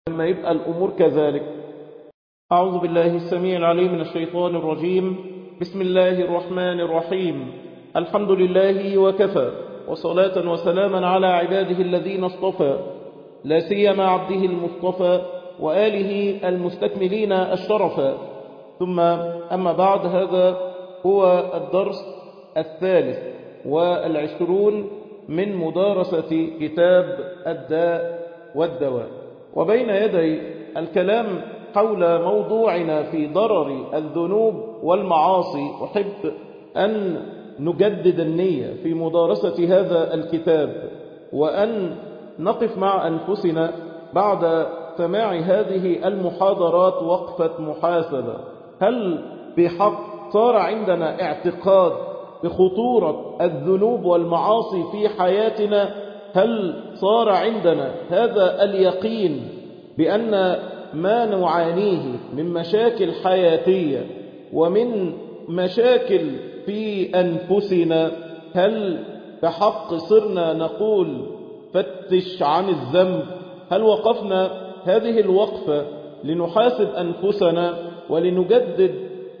لما يبقى الأمور كذلك أعوذ بالله السميع العليم من الشيطان الرجيم بسم الله الرحمن الرحيم الحمد لله وكفى وصلاة وسلاما على عباده الذين اصطفى لا سيما عبده المصطفى وآله المستكملين الشرفا ثم أما بعد هذا هو الدرس الثالث والعشرون من مدارسة كتاب الداء والدواء وبين يدي الكلام حول موضوعنا في ضرر الذنوب والمعاصي أحب أن نجدد النية في مدارسة هذا الكتاب وأن نقف مع أنفسنا بعد سماع هذه المحاضرات وقفة محاسبة هل بحق صار عندنا اعتقاد بخطورة الذنوب والمعاصي في حياتنا هل صار عندنا هذا اليقين بأن ما نعانيه من مشاكل حياتية ومن مشاكل في أنفسنا هل بحق صرنا نقول فتش عن الذنب هل وقفنا هذه الوقفة لنحاسب أنفسنا ولنجدد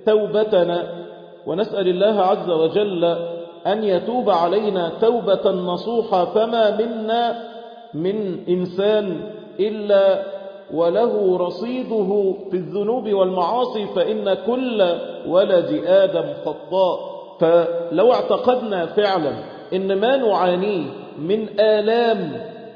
توبتنا ونسأل الله عز وجل أن يتوب علينا توبة نصوحة فما منا من إنسان إلا وله رصيده في الذنوب والمعاصي فإن كل ولد آدم خطاء فلو اعتقدنا فعلا إن ما نعانيه من آلام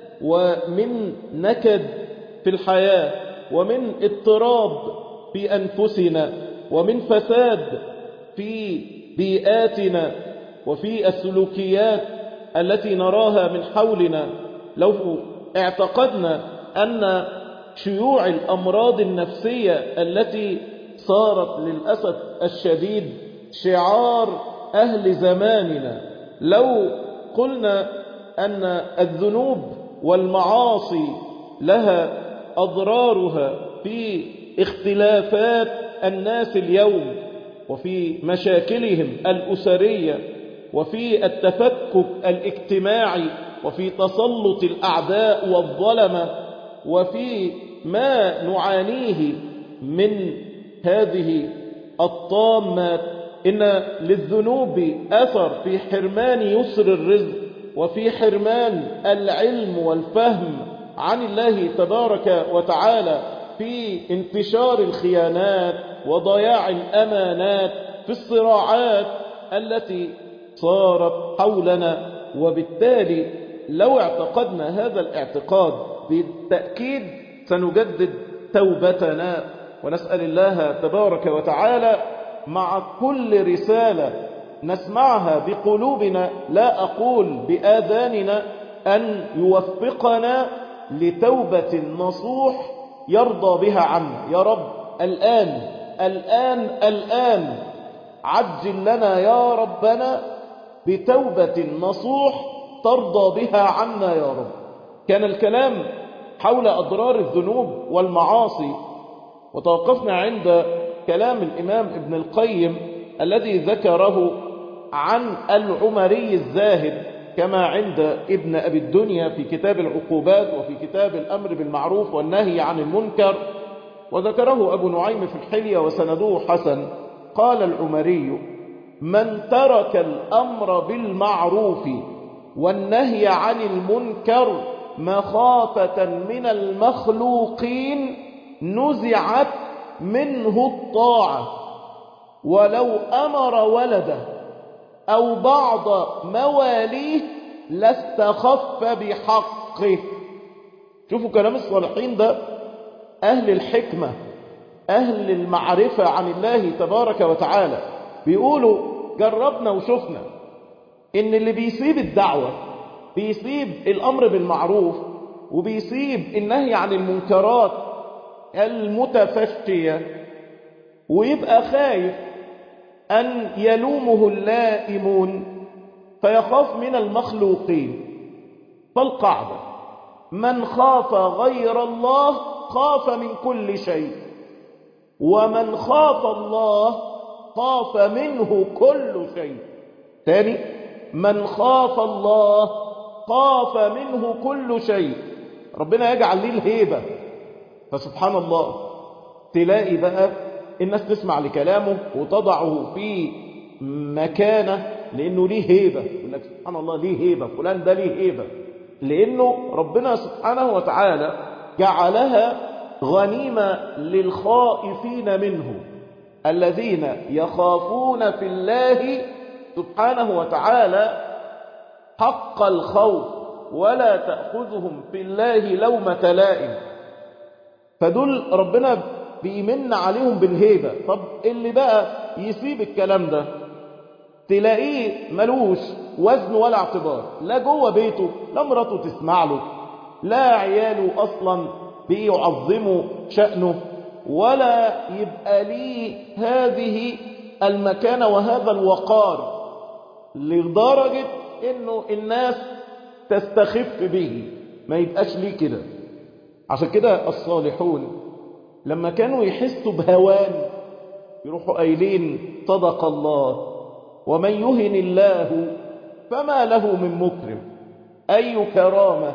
ومن نكد في الحياة ومن اضطراب في أنفسنا ومن فساد في بيئاتنا وفي السلوكيات التي نراها من حولنا لو اعتقدنا أن شيوع الأمراض النفسية التي صارت للأسف الشديد شعار أهل زماننا لو قلنا أن الذنوب والمعاصي لها أضرارها في اختلافات الناس اليوم وفي مشاكلهم الأسرية وفي التفكك الاجتماعي وفي تسلط الأعداء والظلمة وفي ما نعانيه من هذه الطامات إن للذنوب أثر في حرمان يسر الرزق وفي حرمان العلم والفهم عن الله تبارك وتعالى في انتشار الخيانات وضياع الأمانات في الصراعات التي صارت حولنا وبالتالي لو اعتقدنا هذا الاعتقاد بالتأكيد سنجدد توبتنا ونسأل الله تبارك وتعالى مع كل رسالة نسمعها بقلوبنا لا أقول بآذاننا أن يوفقنا لتوبة نصوح يرضى بها عنا يا رب الآن الآن الآن عجل لنا يا ربنا بتوبة نصوح ترضى بها عنا يا رب كان الكلام حول أضرار الذنوب والمعاصي وتوقفنا عند كلام الإمام ابن القيم الذي ذكره عن العمري الزاهد كما عند ابن أبي الدنيا في كتاب العقوبات وفي كتاب الأمر بالمعروف والنهي عن المنكر وذكره أبو نعيم في الحلية وسنده حسن قال العمري من ترك الأمر بالمعروف والنهي عن المنكر مخافة من المخلوقين نزعت منه الطاعة ولو أمر ولده أو بعض مواليه لاستخف بحقه شوفوا كلام الصالحين ده أهل الحكمة أهل المعرفة عن الله تبارك وتعالى بيقولوا جربنا وشفنا إن اللي بيسيب الدعوة بيسيب الأمر بالمعروف وبيسيب النهي عن المنكرات المتفشية ويبقى خايف أن يلومه اللائمون فيخاف من المخلوقين فالقاعدة من خاف غير الله خاف من كل شيء ومن خاف الله خاف منه كل شيء ثاني من خاف الله خاف منه كل شيء ربنا يجعل ليه الهيبة فسبحان الله تلاقي بقى الناس تسمع لكلامه وتضعه في مكانه لأنه ليه هيبة يقول لك سبحان الله ليه هيبة فلان ده ليه هيبة لأنه ربنا سبحانه وتعالى جعلها غنيمة للخائفين منه الذين يخافون في الله سبحانه وتعالى حق الخوف ولا تأخذهم في الله لومة لائم فدول ربنا بيمن عليهم بالهيبة طب اللي بقى يسيب الكلام ده تلاقيه ملوش وزن ولا اعتبار لا جوه بيته لا مراته تسمع له لا عياله أصلا بيعظموا شأنه ولا يبقى ليه هذه المكانة وهذا الوقار لدرجة انه الناس تستخف به ما يبقاش ليه كده عشان كده الصالحون لما كانوا يحسوا بهوان يروحوا قايلين صدق الله ومن يهن الله فما له من مكرم أي كرامة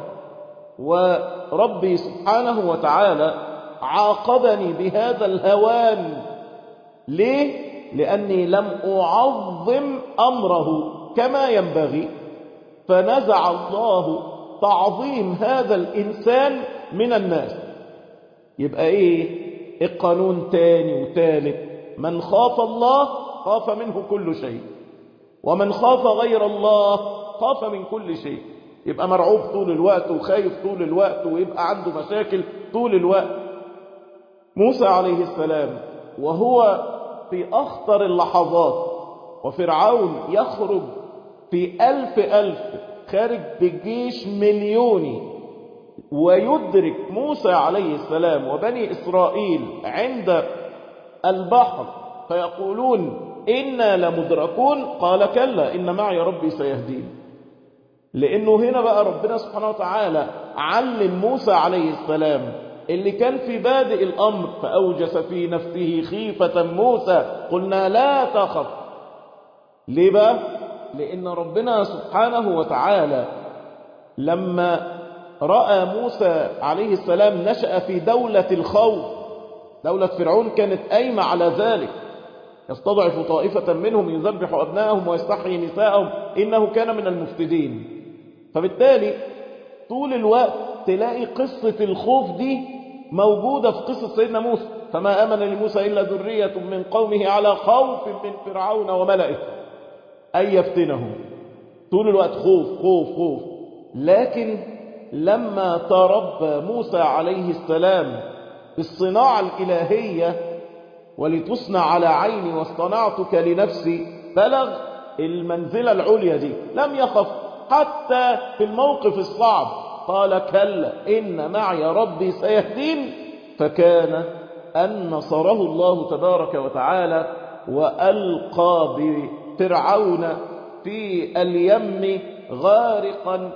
وربي سبحانه وتعالى عاقبني بهذا الهوان ليه؟ لأني لم أعظم أمره كما ينبغي فنزع الله تعظيم هذا الإنسان من الناس يبقى إيه القانون تاني وتالت من خاف الله خاف منه كل شيء ومن خاف غير الله خاف من كل شيء يبقى مرعوب طول الوقت وخايف طول الوقت ويبقى عنده مشاكل طول الوقت موسى عليه السلام وهو في أخطر اللحظات وفرعون يخرج في ألف ألف خارج بجيش مليوني ويدرك موسى عليه السلام وبني إسرائيل عند البحر فيقولون إنا لمدركون قال كلا إن معي ربي سيهدين لأنه هنا بقى ربنا سبحانه وتعالى علم موسى عليه السلام اللي كان في بادئ الأمر فأوجس في نفسه خيفة موسى قلنا لا تخف ليه بقى؟ لأن ربنا سبحانه وتعالى لما رأى موسى عليه السلام نشأ في دولة الخوف دولة فرعون كانت قايمة على ذلك يستضعف طائفة منهم يذبح أبنائهم ويستحيي نساءهم إنه كان من المفسدين فبالتالي طول الوقت تلاقي قصة الخوف دي موجودة في قصة سيدنا موسى فما آمن لموسى إلا ذرية من قومه على خوف من فرعون وملئه أن يفتنهم طول الوقت خوف خوف خوف لكن لما تربى موسى عليه السلام بالصناعة الإلهية ولتصنع على عيني واصطنعتك لنفسي بلغ المنزلة العليا دي لم يخف حتى في الموقف الصعب قال كلا إن معي ربي سيهدين فكان أن نصره الله تبارك وتعالى وألقى بفرعون في اليم غارقا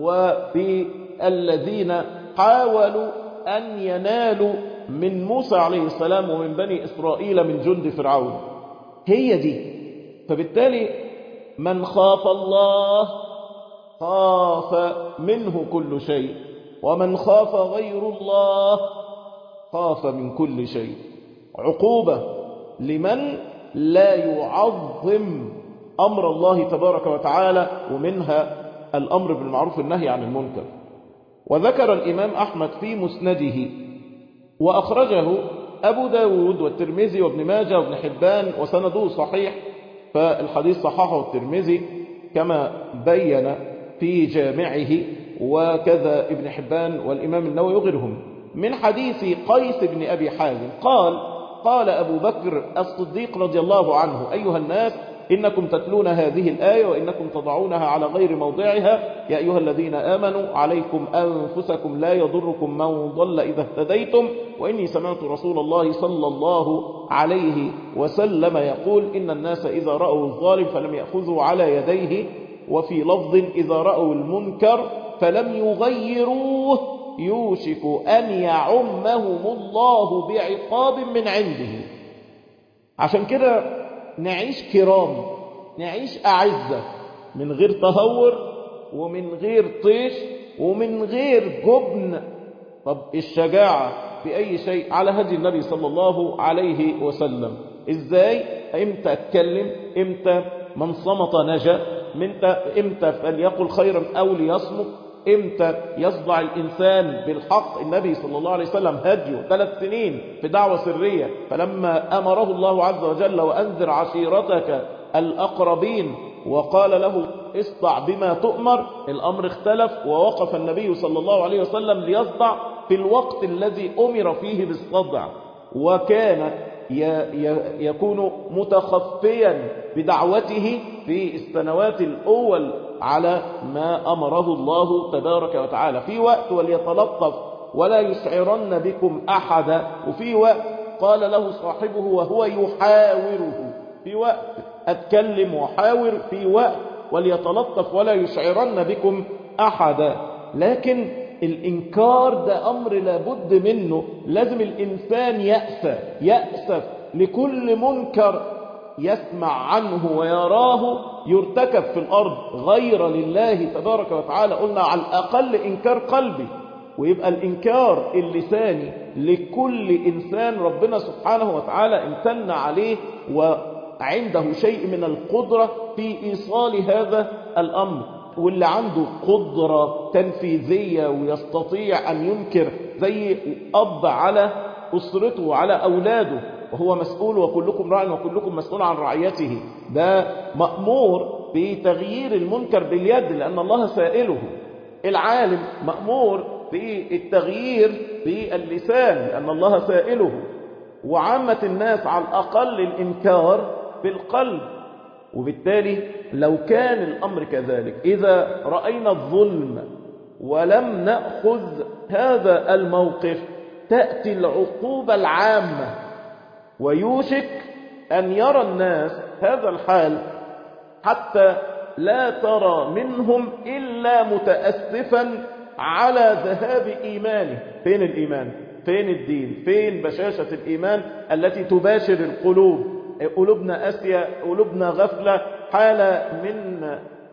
وبالذين حاولوا أن ينالوا من موسى عليه السلام ومن بني إسرائيل من جند فرعون هي دي فبالتالي من خاف الله خاف منه كل شيء ومن خاف غير الله خاف من كل شيء عقوبة لمن لا يعظم أمر الله تبارك وتعالى ومنها الأمر بالمعروف النهي عن المنكر وذكر الإمام أحمد في مسنده وأخرجه أبو داود والترمذي وابن ماجه وابن حبان وسنده صحيح فالحديث صححه الترمذي كما بين في جامعه وكذا ابن حبان والإمام النووي وغيرهم من حديث قيس بن أبي حازم قال قال أبو بكر الصديق رضي الله عنه أيها الناس إنكم تتلون هذه الآية وإنكم تضعونها على غير موضعها يا أيها الذين آمنوا عليكم أنفسكم لا يضركم من ضل إذا اهتديتم وإني سمعت رسول الله صلى الله عليه وسلم يقول إن الناس إذا رأوا الظالم فلم يأخذوا على يديه وفي لفظ إذا رأوا المنكر فلم يغيروه يوشك أن يعمهم الله بعقاب من عنده عشان كده نعيش كرام نعيش أعزة من غير تهور ومن غير طيش ومن غير جبن طب الشجاعة بأي شيء على هدي النبي صلى الله عليه وسلم إزاي إمتى أتكلم إمتى من صمت نجا إمتى, إمتى فليقل خيرا أو ليصمت إمتى يصدع الإنسان بالحق النبي صلى الله عليه وسلم هديه ثلاث سنين في دعوة سرية فلما أمره الله عز وجل وأنذر عشيرتك الأقربين وقال له اصدع بما تؤمر الأمر اختلف ووقف النبي صلى الله عليه وسلم ليصدع في الوقت الذي أمر فيه بالصدع وكان يكون متخفيا بدعوته في السنوات الأول على ما أمره الله تبارك وتعالى في وقت وليتلطف ولا يشعرن بكم أحدا وفي وقت قال له صاحبه وهو يحاوره في وقت أتكلم وحاور في وقت وليتلطف ولا يشعرن بكم أحدا لكن الإنكار ده أمر لابد منه لازم الإنسان يأسى يأسف لكل منكر يسمع عنه ويراه يرتكب في الأرض غير لله تبارك وتعالى قلنا على الأقل إنكار قلبي ويبقى الإنكار اللساني لكل إنسان ربنا سبحانه وتعالى امتن عليه وعنده شيء من القدرة في إيصال هذا الأمر واللي عنده قدرة تنفيذية ويستطيع أن ينكر زي أب على أسرته وعلى أولاده وهو مسؤول وكلكم راع وكلكم مسؤول عن رعيته ده مأمور بتغيير المنكر باليد لأن الله سائله العالم مأمور بالتغيير باللسان لأن الله سائله وعامة الناس على الأقل الإنكار بالقلب وبالتالي لو كان الأمر كذلك إذا رأينا الظلم ولم نأخذ هذا الموقف تأتي العقوبة العامة ويوشك أن يرى الناس هذا الحال حتى لا ترى منهم إلا متأسفا على ذهاب إيمانه فين الإيمان فين الدين فين بشاشة الإيمان التي تباشر القلوب قلوبنا أسيا قلوبنا غفلة حالة من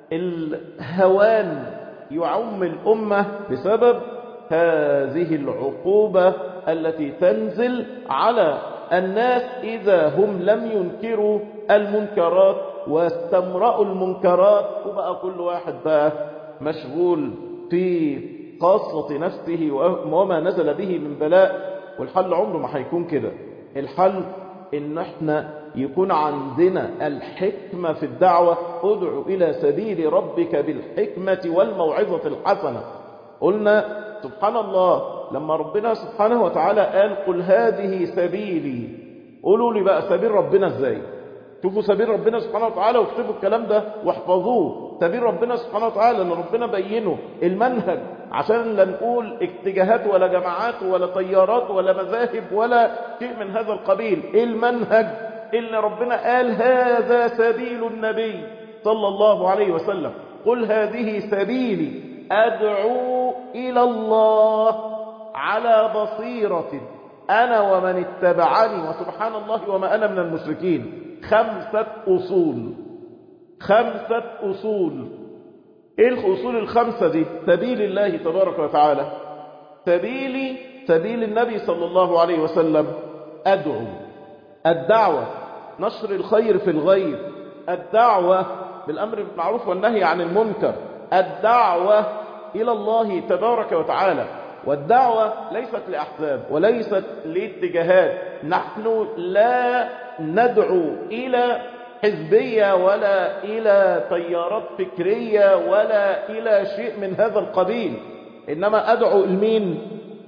الهوان يعم الأمة بسبب هذه العقوبة التي تنزل على الناس إذا هم لم ينكروا المنكرات واستمرأوا المنكرات وبقى كل واحد بقى مشغول في خاصة نفسه وما نزل به من بلاء والحل عمره ما هيكون كده الحل ان احنا يكون عندنا الحكمة في الدعوة ادعو الى سبيل ربك بالحكمة والموعظة الحسنة قلنا سبحان الله لما ربنا سبحانه وتعالى قال قل هذه سبيلي قولوا لي بقى سبيل ربنا ازاي شوفوا سبيل ربنا سبحانه وتعالى واكتبوا الكلام ده واحفظوه سبيل ربنا سبحانه وتعالى اللي ربنا بينه المنهج عشان لا نقول اتجاهات ولا جماعات ولا طيارات ولا مذاهب ولا شيء من هذا القبيل المنهج اللي ربنا قال هذا سبيل النبي صلى الله عليه وسلم قل هذه سبيلي أدعو إلى الله على بصيرة أنا ومن اتبعني وسبحان الله وما أنا من المشركين خمسة أصول خمسة أصول إيه الأصول الخمسة دي سبيل الله تبارك وتعالى سبيلي سبيل النبي صلى الله عليه وسلم أدعو الدعوة نشر الخير في الغير الدعوة بالأمر بالمعروف والنهي عن المنكر الدعوة إلى الله تبارك وتعالى والدعوة ليست لأحزاب وليست لاتجاهات نحن لا ندعو إلى حزبية ولا إلى تيارات فكرية ولا إلى شيء من هذا القبيل إنما أدعو المين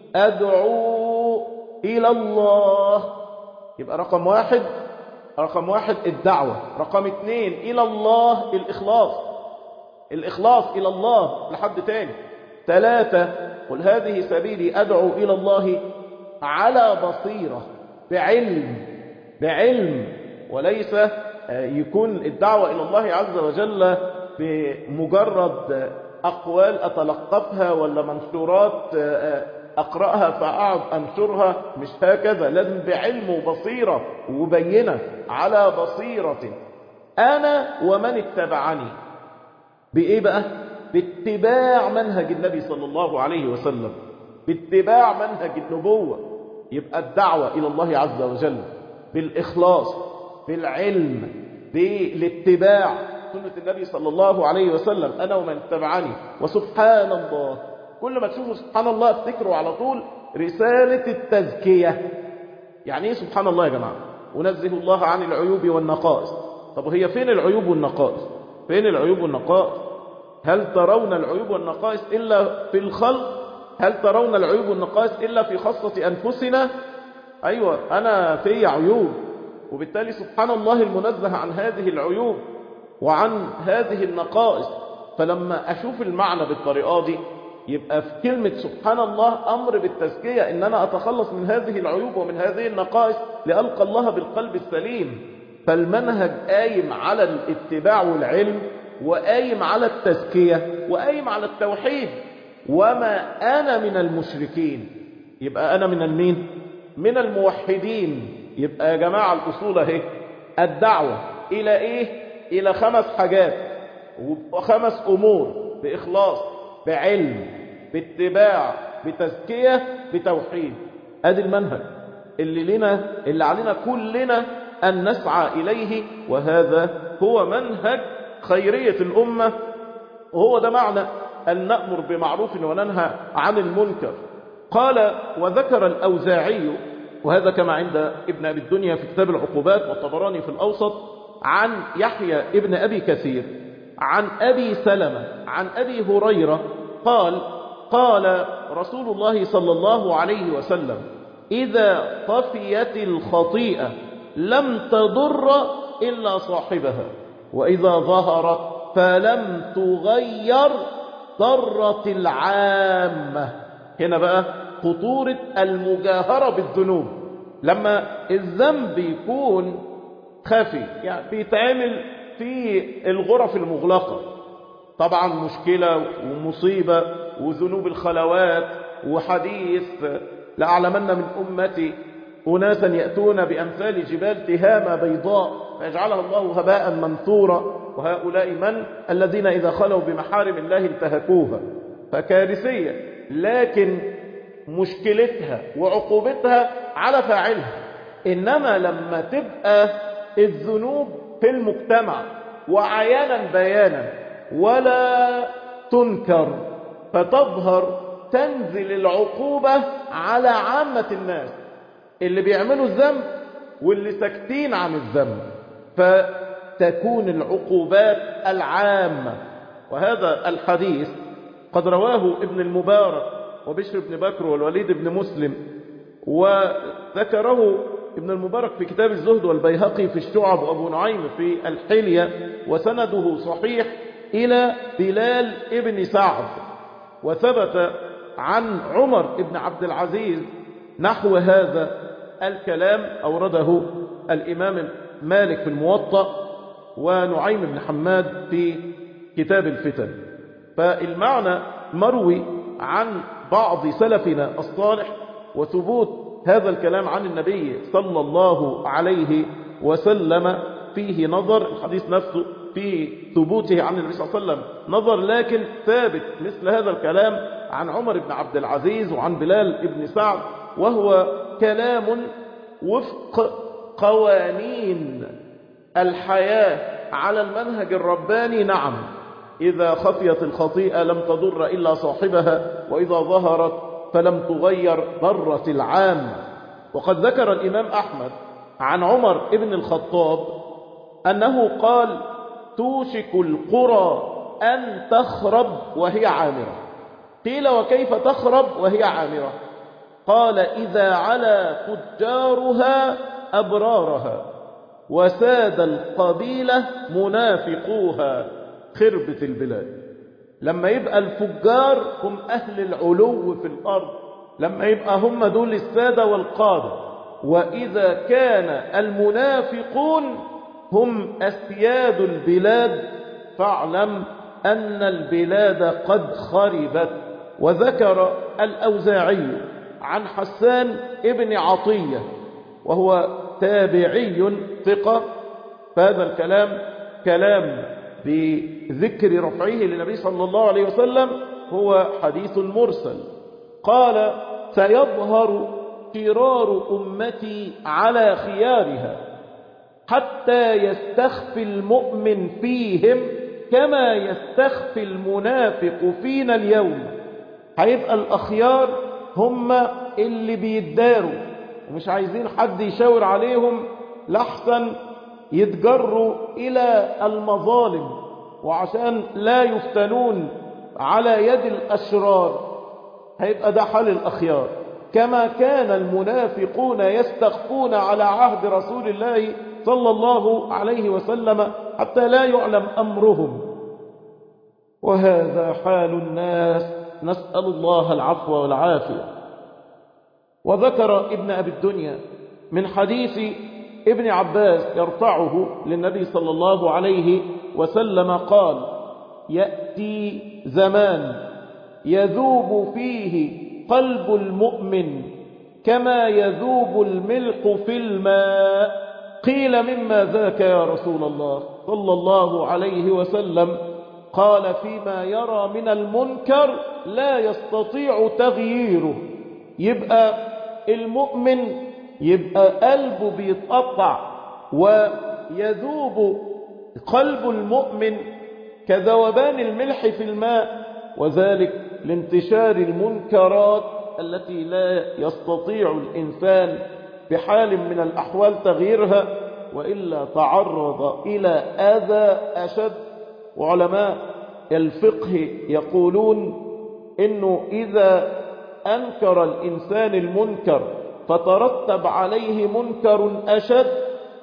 أدعو إلى الله يبقى رقم واحد رقم واحد الدعوة رقم اثنين إلى الله الإخلاص الإخلاص إلى الله لحد تاني ثلاثة قل هذه سبيلي أدعو إلى الله على بصيرة بعلم بعلم وليس يكون الدعوة إلى الله عز وجل بمجرد أقوال أتلقفها ولا منشورات أقرأها فأقعد أنشرها مش هكذا لازم بعلم وبصيرة وبينة على بصيرة أنا ومن اتبعني بإيه بقى؟ باتباع منهج النبي صلى الله عليه وسلم باتباع منهج النبوة يبقى الدعوة إلى الله عز وجل بالإخلاص بالعلم بالاتباع سنة النبي صلى الله عليه وسلم أنا ومن اتبعني وسبحان الله كل ما تشوفوا سبحان الله افتكروا على طول رسالة التزكية يعني ايه سبحان الله يا جماعة ونزه الله عن العيوب والنقائص طب هي فين العيوب والنقائص فين العيوب والنقائص هل ترون العيوب والنقائص إلا في الخلق هل ترون العيوب والنقائص إلا في خاصة أنفسنا أيوة أنا في عيوب وبالتالي سبحان الله المنزه عن هذه العيوب وعن هذه النقائص فلما أشوف المعنى بالطريقة دي يبقى في كلمة سبحان الله أمر بالتزكية إن أنا أتخلص من هذه العيوب ومن هذه النقائص لألقى الله بالقلب السليم فالمنهج قايم على الاتباع والعلم وقايم على التزكية وقايم على التوحيد وما أنا من المشركين يبقى أنا من المين من الموحدين يبقى يا جماعة الأصول اهي الدعوة إلى إيه إلى خمس حاجات وخمس أمور بإخلاص بعلم باتباع بتزكية بتوحيد ادي المنهج اللي لنا اللي علينا كلنا أن نسعى إليه وهذا هو منهج خيرية الأمة وهو ده معنى أن نأمر بمعروف وننهى عن المنكر قال وذكر الأوزاعي وهذا كما عند ابن أبي الدنيا في كتاب العقوبات والطبراني في الأوسط عن يحيى ابن أبي كثير عن أبي سلمة عن أبي هريرة قال قال رسول الله صلى الله عليه وسلم إذا طفيت الخطيئة لم تضر إلا صاحبها وإذا ظهرت فلم تغير ضرت العامة هنا بقى خطورة المجاهرة بالذنوب لما الذنب يكون خفي يعني بيتعمل في الغرف المغلقة طبعا مشكلة ومصيبة وذنوب الخلوات وحديث لأعلمن من أمتي أناسا يأتون بأمثال جبال تهامة بيضاء فيجعلها الله هباء منثورا وهؤلاء من الذين إذا خلوا بمحارم الله انتهكوها فكارثية لكن مشكلتها وعقوبتها على فاعلها إنما لما تبقى الذنوب في المجتمع وعيانا بيانا ولا تنكر فتظهر تنزل العقوبة على عامة الناس اللي بيعملوا الذنب واللي ساكتين عن الذنب فتكون العقوبات العامة وهذا الحديث قد رواه ابن المبارك وبشر بن بكر والوليد بن مسلم وذكره ابن المبارك في كتاب الزهد والبيهقي في الشعب وأبو نعيم في الحلية وسنده صحيح إلى بلال ابن سعد وثبت عن عمر بن عبد العزيز نحو هذا الكلام أورده الإمام مالك في الموطأ ونعيم بن حماد في كتاب الفتن فالمعنى مروي عن بعض سلفنا الصالح وثبوت هذا الكلام عن النبي صلى الله عليه وسلم فيه نظر الحديث نفسه في ثبوته عن النبي صلى الله عليه وسلم نظر لكن ثابت مثل هذا الكلام عن عمر بن عبد العزيز وعن بلال بن سعد وهو كلام وفق قوانين الحياة على المنهج الرباني نعم إذا خفيت الخطيئة لم تضر إلا صاحبها وإذا ظهرت فلم تغير ضرة العام وقد ذكر الإمام أحمد عن عمر ابن الخطاب أنه قال توشك القرى أن تخرب وهي عامرة قيل وكيف تخرب وهي عامرة قال إذا على تجارها أبرارها وساد القبيلة منافقوها خربة البلاد لما يبقى الفجار هم أهل العلو في الأرض لما يبقى هم دول السادة والقادة وإذا كان المنافقون هم أسياد البلاد فاعلم أن البلاد قد خربت وذكر الأوزاعي عن حسان ابن عطية وهو تابعي ثقة فهذا الكلام كلام بذكر رفعه للنبي صلى الله عليه وسلم هو حديث مرسل قال سيظهر شرار أمتي على خيارها حتى يستخفي المؤمن فيهم كما يستخفي المنافق فينا اليوم هيبقى الأخيار هم اللي بيداروا ومش عايزين حد يشاور عليهم لحسن يتجروا إلى المظالم وعشان لا يفتنون على يد الأشرار هيبقى ده حال الأخيار كما كان المنافقون يستخفون على عهد رسول الله صلى الله عليه وسلم حتى لا يعلم أمرهم وهذا حال الناس نسأل الله العفو والعافية وذكر ابن أبي الدنيا من حديث ابن عباس يرفعه للنبي صلى الله عليه وسلم قال يأتي زمان يذوب فيه قلب المؤمن كما يذوب الملح في الماء قيل مما ذاك يا رسول الله صلى الله عليه وسلم قال فيما يرى من المنكر لا يستطيع تغييره يبقى المؤمن يبقى قلبه بيتقطع ويذوب قلب المؤمن كذوبان الملح في الماء وذلك لانتشار المنكرات التي لا يستطيع الإنسان بحال من الأحوال تغييرها وإلا تعرض إلى أذى أشد وعلماء الفقه يقولون إنه إذا أنكر الإنسان المنكر فترتب عليه منكر أشد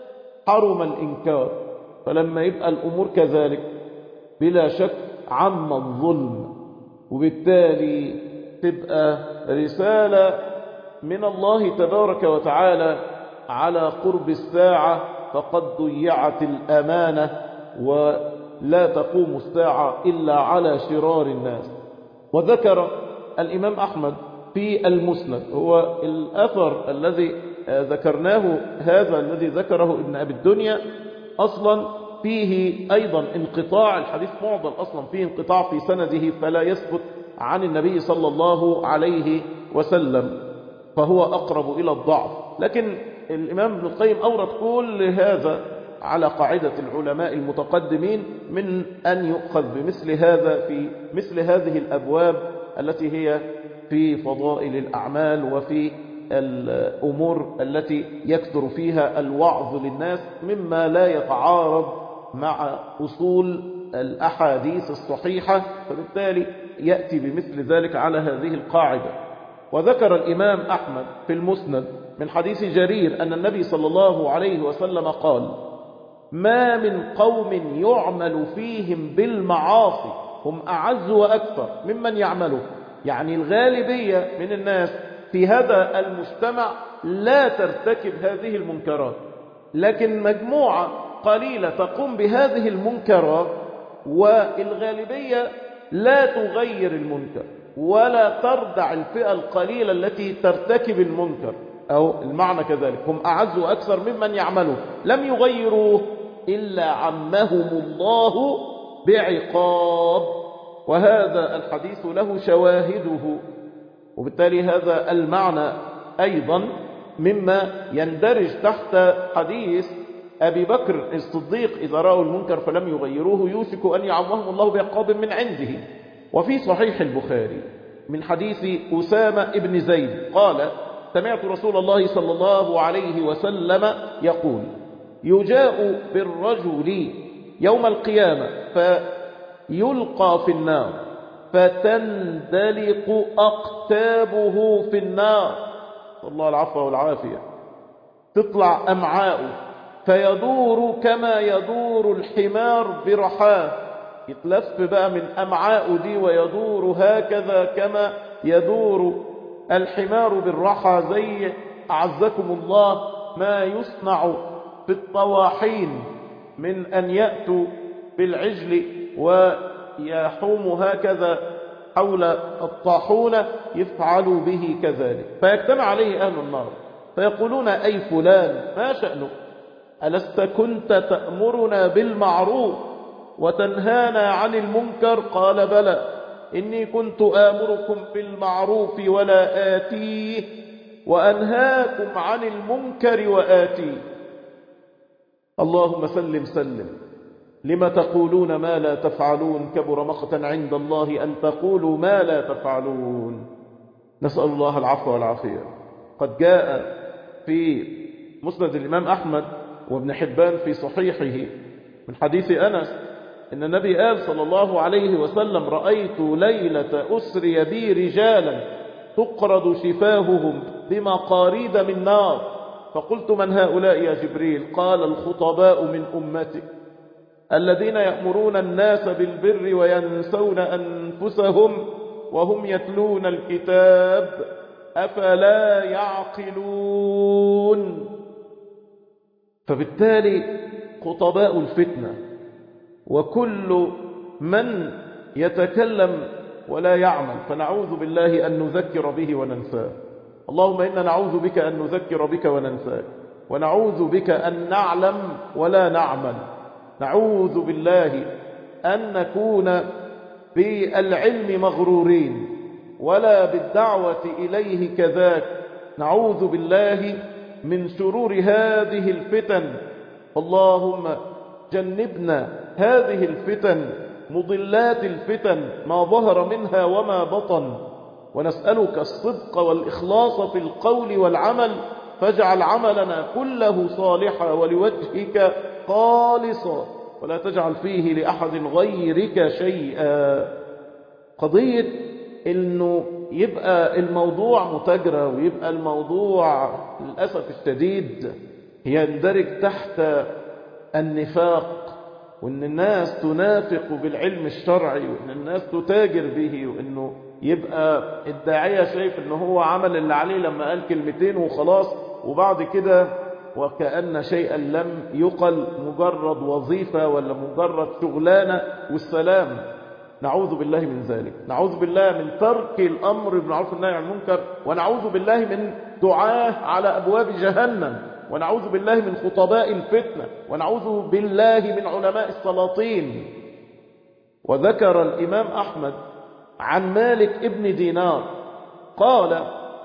حرم الإنكار فلما يبقى الأمور كذلك بلا شك عم الظلم وبالتالي تبقى رسالة من الله تبارك وتعالى على قرب الساعة فقد ضيعت الأمانة ولا تقوم الساعة إلا على شرار الناس وذكر الإمام أحمد في المسند هو الأثر الذي ذكرناه هذا الذي ذكره ابن أبي الدنيا أصلا فيه أيضا انقطاع الحديث معضل أصلا فيه انقطاع في سنده فلا يثبت عن النبي صلى الله عليه وسلم فهو أقرب إلى الضعف لكن الإمام ابن القيم أورد كل هذا على قاعدة العلماء المتقدمين من أن يؤخذ بمثل هذا في مثل هذه الأبواب التي هي في فضائل الأعمال وفي الأمور التي يكثر فيها الوعظ للناس مما لا يتعارض مع أصول الأحاديث الصحيحة فبالتالي يأتي بمثل ذلك على هذه القاعدة وذكر الإمام أحمد في المسند من حديث جرير أن النبي صلى الله عليه وسلم قال ما من قوم يعمل فيهم بالمعاصي هم أعز وأكثر ممن يعمله يعني الغالبية من الناس في هذا المجتمع لا ترتكب هذه المنكرات لكن مجموعة قليلة تقوم بهذه المنكرات والغالبية لا تغير المنكر ولا تردع الفئة القليلة التي ترتكب المنكر أو المعنى كذلك هم أعز وأكثر ممن يعملوا لم يغيروه إلا عمهم الله بعقاب وهذا الحديث له شواهده وبالتالي هذا المعنى أيضا مما يندرج تحت حديث أبي بكر الصديق إذا رأوا المنكر فلم يغيروه يوشك أن يعمهم الله بعقاب من عنده وفي صحيح البخاري من حديث أسامة ابن زيد قال سمعت رسول الله صلى الله عليه وسلم يقول يجاء بالرجل يوم القيامة فيلقى في النار فتندلق أقتابه في النار الله العفو والعافية تطلع أمعاؤه فيدور كما يدور الحمار برحاه يتلف بقى من أمعاء دي ويدور هكذا كما يدور الحمار بالرحى زي أعزكم الله ما يصنع في الطواحين من أن يأتوا بالعجل ويحوم هكذا حول الطاحونة يفعل به كذلك فيجتمع عليه أهل النار فيقولون أي فلان ما شأنك ألست كنت تأمرنا بالمعروف وتنهانا عن المنكر قال بلى إني كنت آمركم بالمعروف ولا آتيه وأنهاكم عن المنكر وآتيه اللهم سلم سلم لما تقولون ما لا تفعلون كبر مقتا عند الله أن تقولوا ما لا تفعلون نسأل الله العفو والعافية قد جاء في مسند الإمام أحمد وابن حبان في صحيحه من حديث أنس إن النبي قال صلى الله عليه وسلم رأيت ليلة أسري بي رجالا تقرض شفاههم بمقاريد من نار فقلت من هؤلاء يا جبريل قال الخطباء من أمتك الذين يأمرون الناس بالبر وينسون أنفسهم وهم يتلون الكتاب أفلا يعقلون فبالتالي خطباء الفتنة وكل من يتكلم ولا يعمل فنعوذ بالله أن نذكر به وننساه اللهم إنا نعوذ بك أن نذكر بك وننساك ونعوذ بك أن نعلم ولا نعمل نعوذ بالله أن نكون بالعلم مغرورين ولا بالدعوة إليه كذاك نعوذ بالله من شرور هذه الفتن اللهم جنبنا هذه الفتن مضلات الفتن ما ظهر منها وما بطن ونسألك الصدق والإخلاص في القول والعمل فاجعل عملنا كله صالحا ولوجهك خالصا ولا تجعل فيه لأحد غيرك شيئا قضية انه يبقى الموضوع متجرى ويبقى الموضوع للأسف الشديد يندرج تحت النفاق وان الناس تنافق بالعلم الشرعي وان الناس تتاجر به وانه يبقى الداعية شايف ان هو عمل اللي عليه لما قال كلمتين وخلاص وبعد كده وكأن شيئا لم يقل مجرد وظيفة ولا مجرد شغلانة والسلام نعوذ بالله من ذلك نعوذ بالله من ترك الأمر بالمعروف والنهي عن المنكر ونعوذ بالله من دعاه على أبواب جهنم ونعوذ بالله من خطباء الفتنة ونعوذ بالله من علماء السلاطين وذكر الإمام أحمد عن مالك ابن دينار قال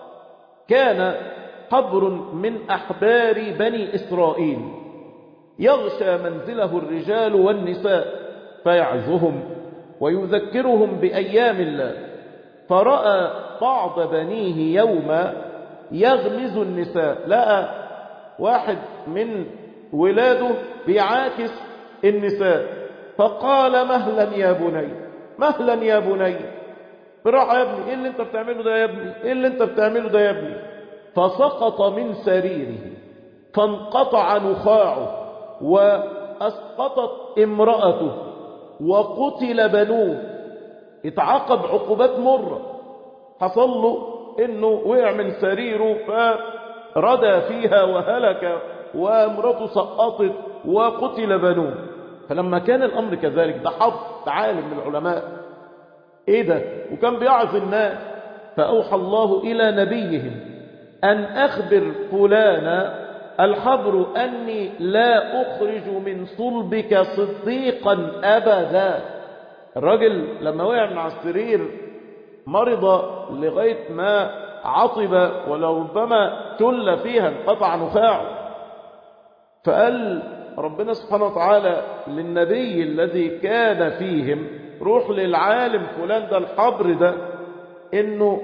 كان حبر من أحبار بني إسرائيل يغشى منزله الرجال والنساء فيعزهم ويذكرهم بأيام الله فرأى بعض بنيه يوما يغمز النساء لقى واحد من ولاده بيعاكس النساء فقال مهلا يا بني مهلا يا بني براحة يا ابني ايه اللي انت بتعمله ده يا ابني ايه اللي انت بتعمله ده يا ابني فسقط من سريره فانقطع نخاعه واسقطت امرأته وقتل بنوه اتعاقب عقوبات مرة حصل له انه وقع من سريره فردى فيها وهلك وامرته سقطت وقتل بنوه فلما كان الامر كذلك ده حظ عالم من العلماء ايه ده وكان بيعظ الناس فاوحى الله الى نبيهم ان اخبر فلانا الحبر اني لا اخرج من صلبك صديقا ابدا الراجل لما وقع من على السرير مرض لغايه ما عطب ولربما تل فيها انقطع نخاعه فقال ربنا سبحانه وتعالى للنبي الذي كان فيهم روح للعالم فلان ده الحبر ده انه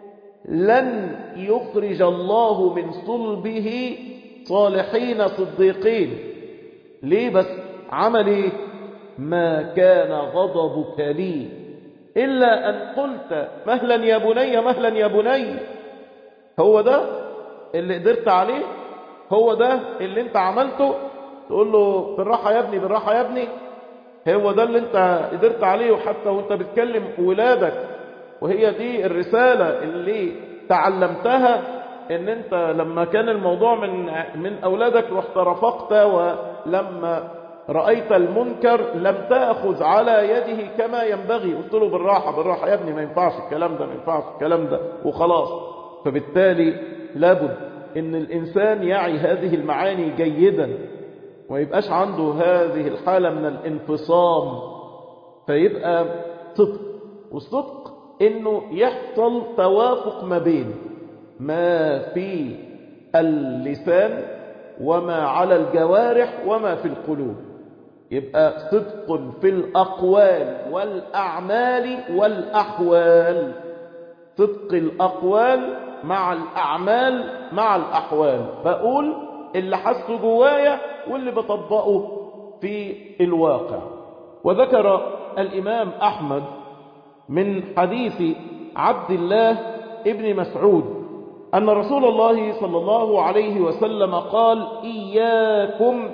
لن يخرج الله من صلبه صالحين صديقين ليه بس عمل ايه ما كان غضبك لي إلا أن قلت مهلا يا بني مهلا يا بني هو ده اللي قدرت عليه هو ده اللي انت عملته تقول له بالراحة يا ابني بالراحة يا ابني هو ده اللي انت قدرت عليه وحتى وانت بتكلم ولادك وهي دي الرسالة اللي تعلمتها ان انت لما كان الموضوع من من اولادك رحت رفقت ولما رأيت المنكر لم تأخذ على يده كما ينبغي قلت له بالراحة بالراحة يا ابني ما ينفعش الكلام ده ما ينفعش الكلام ده وخلاص فبالتالي لابد ان الانسان يعي هذه المعاني جيدا وما يبقاش عنده هذه الحالة من الانفصام فيبقى صدق والصدق انه يحصل توافق ما بين ما في اللسان وما على الجوارح وما في القلوب يبقى صدق في الأقوال والأعمال والأحوال صدق الأقوال مع الأعمال مع الأحوال بقول اللي حسه جوايا واللي بطبقه في الواقع وذكر الإمام أحمد من حديث عبد الله ابن مسعود أن رسول الله صلى الله عليه وسلم قال إياكم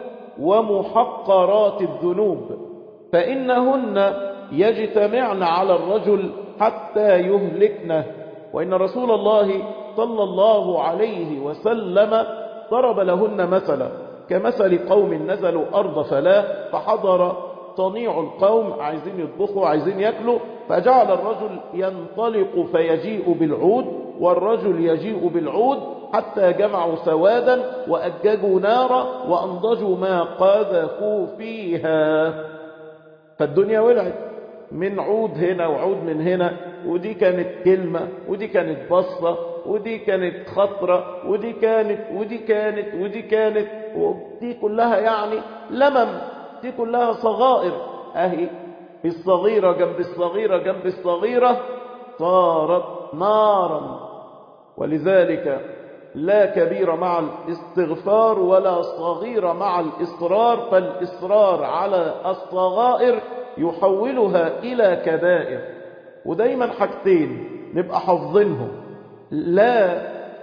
ومحقرات الذنوب فإنهن يجتمعن على الرجل حتى يهلكنه وإن رسول الله صلى الله عليه وسلم ضرب لهن مثلا كمثل قوم نزلوا أرض فلا فحضر صنيع القوم عايزين يطبخوا عايزين يأكلوا فجعل الرجل ينطلق فيجيء بالعود والرجل يجيء بالعود حتى جمعوا سوادا وأججوا نارا وأنضجوا ما قذفوا فيها فالدنيا ولعت من عود هنا وعود من هنا ودي كانت كلمة ودي كانت بصة ودي كانت خطرة ودي كانت ودي كانت ودي كانت ودي كلها يعني لمم دي كلها صغائر اهي الصغيرة جنب الصغيرة جنب الصغيرة صارت نارا ولذلك لا كبير مع الاستغفار ولا صغير مع الإصرار فالإصرار على الصغائر يحولها إلى كبائر ودايما حاجتين نبقى حافظينهم لا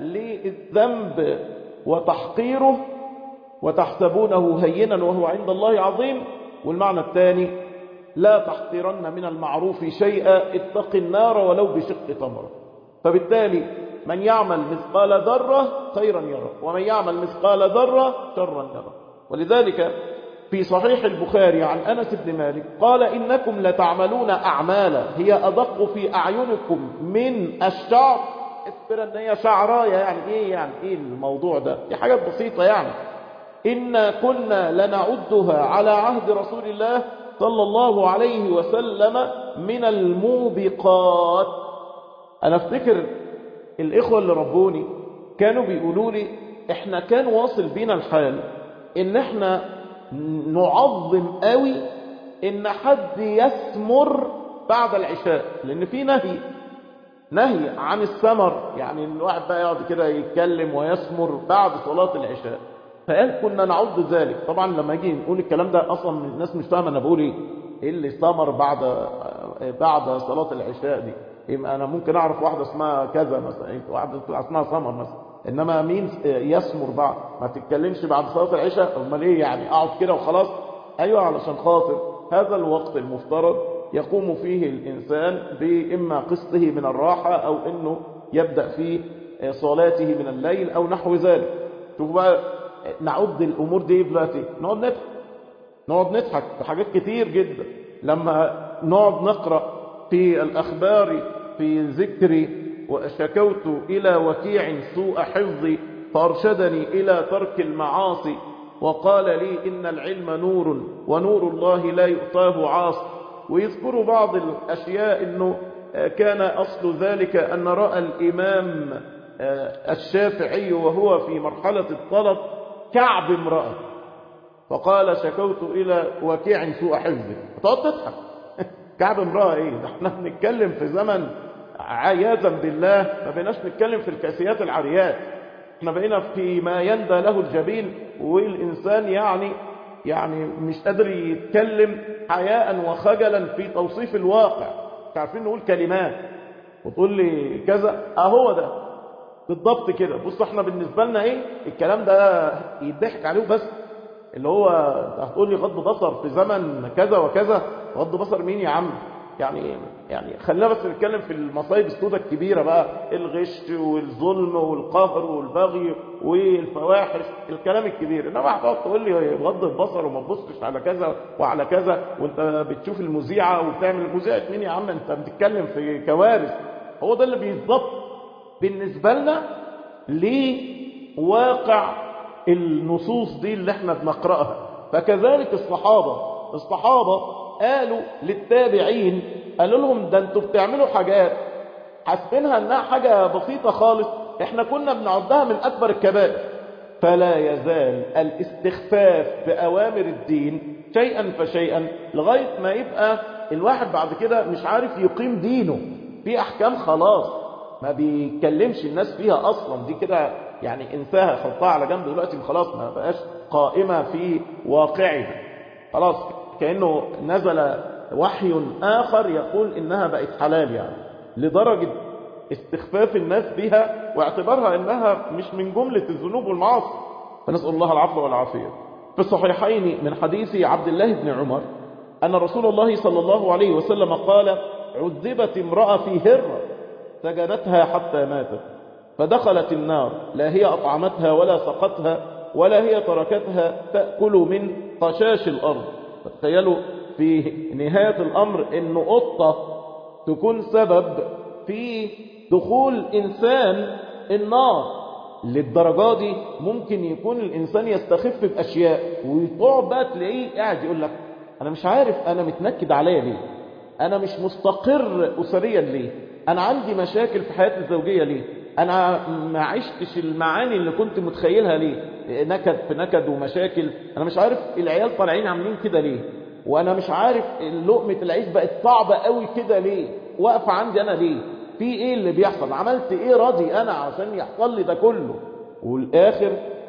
للذنب وتحقيره وتحسبونه هينا وهو عند الله عظيم والمعنى الثاني لا تحقرن من المعروف شيئا اتق النار ولو بشق تمره فبالتالي من يعمل مثقال ذرة خيرا يرى ومن يعمل مثقال ذرة شرا يرى ولذلك في صحيح البخاري عن أنس بن مالك قال إنكم لتعملون أعمالا هي أدق في أعينكم من الشعر اذكر أن هي شعراية يعني إيه يعني إيه الموضوع ده دي حاجات بسيطة يعني إنا كنا لنعدها على عهد رسول الله صلى الله عليه وسلم من الموبقات أنا افتكر الإخوة اللي ربوني كانوا بيقولوا لي إحنا كان واصل بينا الحال إن إحنا نعظم قوي إن حد يسمر بعد العشاء لأن في نهي نهي عن السمر يعني الواحد بقى يقعد كده يتكلم ويسمر بعد صلاة العشاء فقال كنا نعد ذلك طبعا لما اجي نقول الكلام ده اصلا الناس مش فاهمه انا بقول ايه ايه اللي سمر بعد بعد صلاه العشاء دي يبقى انا ممكن اعرف واحده اسمها كذا مثلا واحده اسمها سمر مثلا انما مين يسمر بعد ما تتكلمش بعد صلاه العشاء امال ايه يعني اقعد كده وخلاص ايوه علشان خاطر هذا الوقت المفترض يقوم فيه الانسان باما قسطه من الراحه او انه يبدا في صلاته من الليل او نحو ذلك شوف بقى نعد الامور دي دلوقتي نقعد نضحك نقعد نضحك في حاجات كتير جدا لما نقعد نقرا في الاخبار في ذكري وشكوت الى وكيع سوء حفظي فارشدني الى ترك المعاصي وقال لي ان العلم نور ونور الله لا يؤتاه عاص ويذكر بعض الاشياء انه كان اصل ذلك ان راى الامام الشافعي وهو في مرحله الطلب كعب امرأة فقال شكوت إلى وكيع سوء حفظه فتقعد تضحك كعب امرأة ايه ده احنا بنتكلم في زمن عياذا بالله ما بقيناش نتكلم في الكاسيات العاريات احنا بقينا في ما يندى له الجبين والإنسان يعني يعني مش قادر يتكلم حياء وخجلا في توصيف الواقع مش عارفين نقول كلمات وتقول لي كذا اهو ده بالضبط كده بص احنا بالنسبة لنا ايه الكلام ده يضحك عليه بس اللي هو هتقول لي غض بصر في زمن كذا وكذا غض بصر مين يا عم يعني يعني خلينا بس نتكلم في المصايب السوداء الكبيرة بقى الغش والظلم والقهر والبغي والفواحش الكلام الكبير انما هتقعد تقول لي غض البصر وما تبصش على كذا وعلى كذا وانت بتشوف المذيعة وبتعمل المذيعة مين يا عم انت بتتكلم في كوارث هو ده اللي بالظبط بالنسبة لنا لواقع النصوص دي اللي احنا بنقرأها فكذلك الصحابة الصحابة قالوا للتابعين قالوا لهم ده انتوا بتعملوا حاجات حاسبينها انها حاجة بسيطة خالص احنا كنا بنعدها من أكبر الكبائر فلا يزال الاستخفاف بأوامر الدين شيئا فشيئا لغاية ما يبقى الواحد بعد كده مش عارف يقيم دينه في أحكام خلاص ما بيكلمش الناس فيها أصلا دي كده يعني انساها حطها على جنب دلوقتي خلاص ما بقاش قائمة في واقعها خلاص كأنه نزل وحي آخر يقول إنها بقت حلال يعني لدرجة استخفاف الناس بها واعتبارها إنها مش من جملة الذنوب والمعاصي فنسأل الله العفو والعافية في الصحيحين من حديث عبد الله بن عمر أن رسول الله صلى الله عليه وسلم قال عذبت امرأة في هرة سجنتها حتى ماتت فدخلت النار لا هي أطعمتها ولا سقتها ولا هي تركتها تأكل من قشاش الأرض فتخيلوا في نهاية الأمر أن قطة تكون سبب في دخول إنسان النار للدرجة دي ممكن يكون الإنسان يستخف بأشياء ويطوع بقى تلاقيه قاعد يقول لك أنا مش عارف أنا متنكد عليا ليه أنا مش مستقر أسريا ليه أنا عندي مشاكل في حياتي الزوجية ليه أنا ما عشتش المعاني اللي كنت متخيلها ليه نكد في نكد ومشاكل أنا مش عارف العيال طالعين عاملين كده ليه وأنا مش عارف لقمة العيش بقت صعبة قوي كده ليه واقفة عندي أنا ليه في إيه اللي بيحصل عملت إيه راضي أنا عشان يحصل لي ده كله والآخر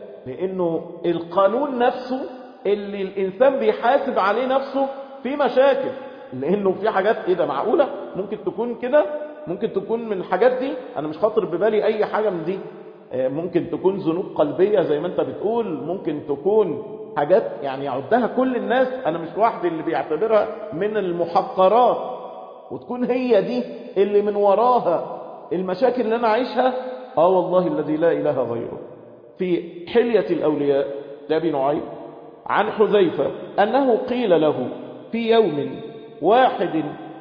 لأنه القانون نفسه اللي الإنسان بيحاسب عليه نفسه في مشاكل لأنه في حاجات إيه ده معقولة ممكن تكون كده ممكن تكون من الحاجات دي أنا مش خاطر ببالي أي حاجة من دي ممكن تكون ذنوب قلبية زي ما أنت بتقول ممكن تكون حاجات يعني يعدها كل الناس أنا مش لوحدي اللي بيعتبرها من المحقرات وتكون هي دي اللي من وراها المشاكل اللي أنا عايشها آه والله الذي لا إله غيره في حلية الأولياء لأبي نعيم عن حذيفة أنه قيل له في يوم واحد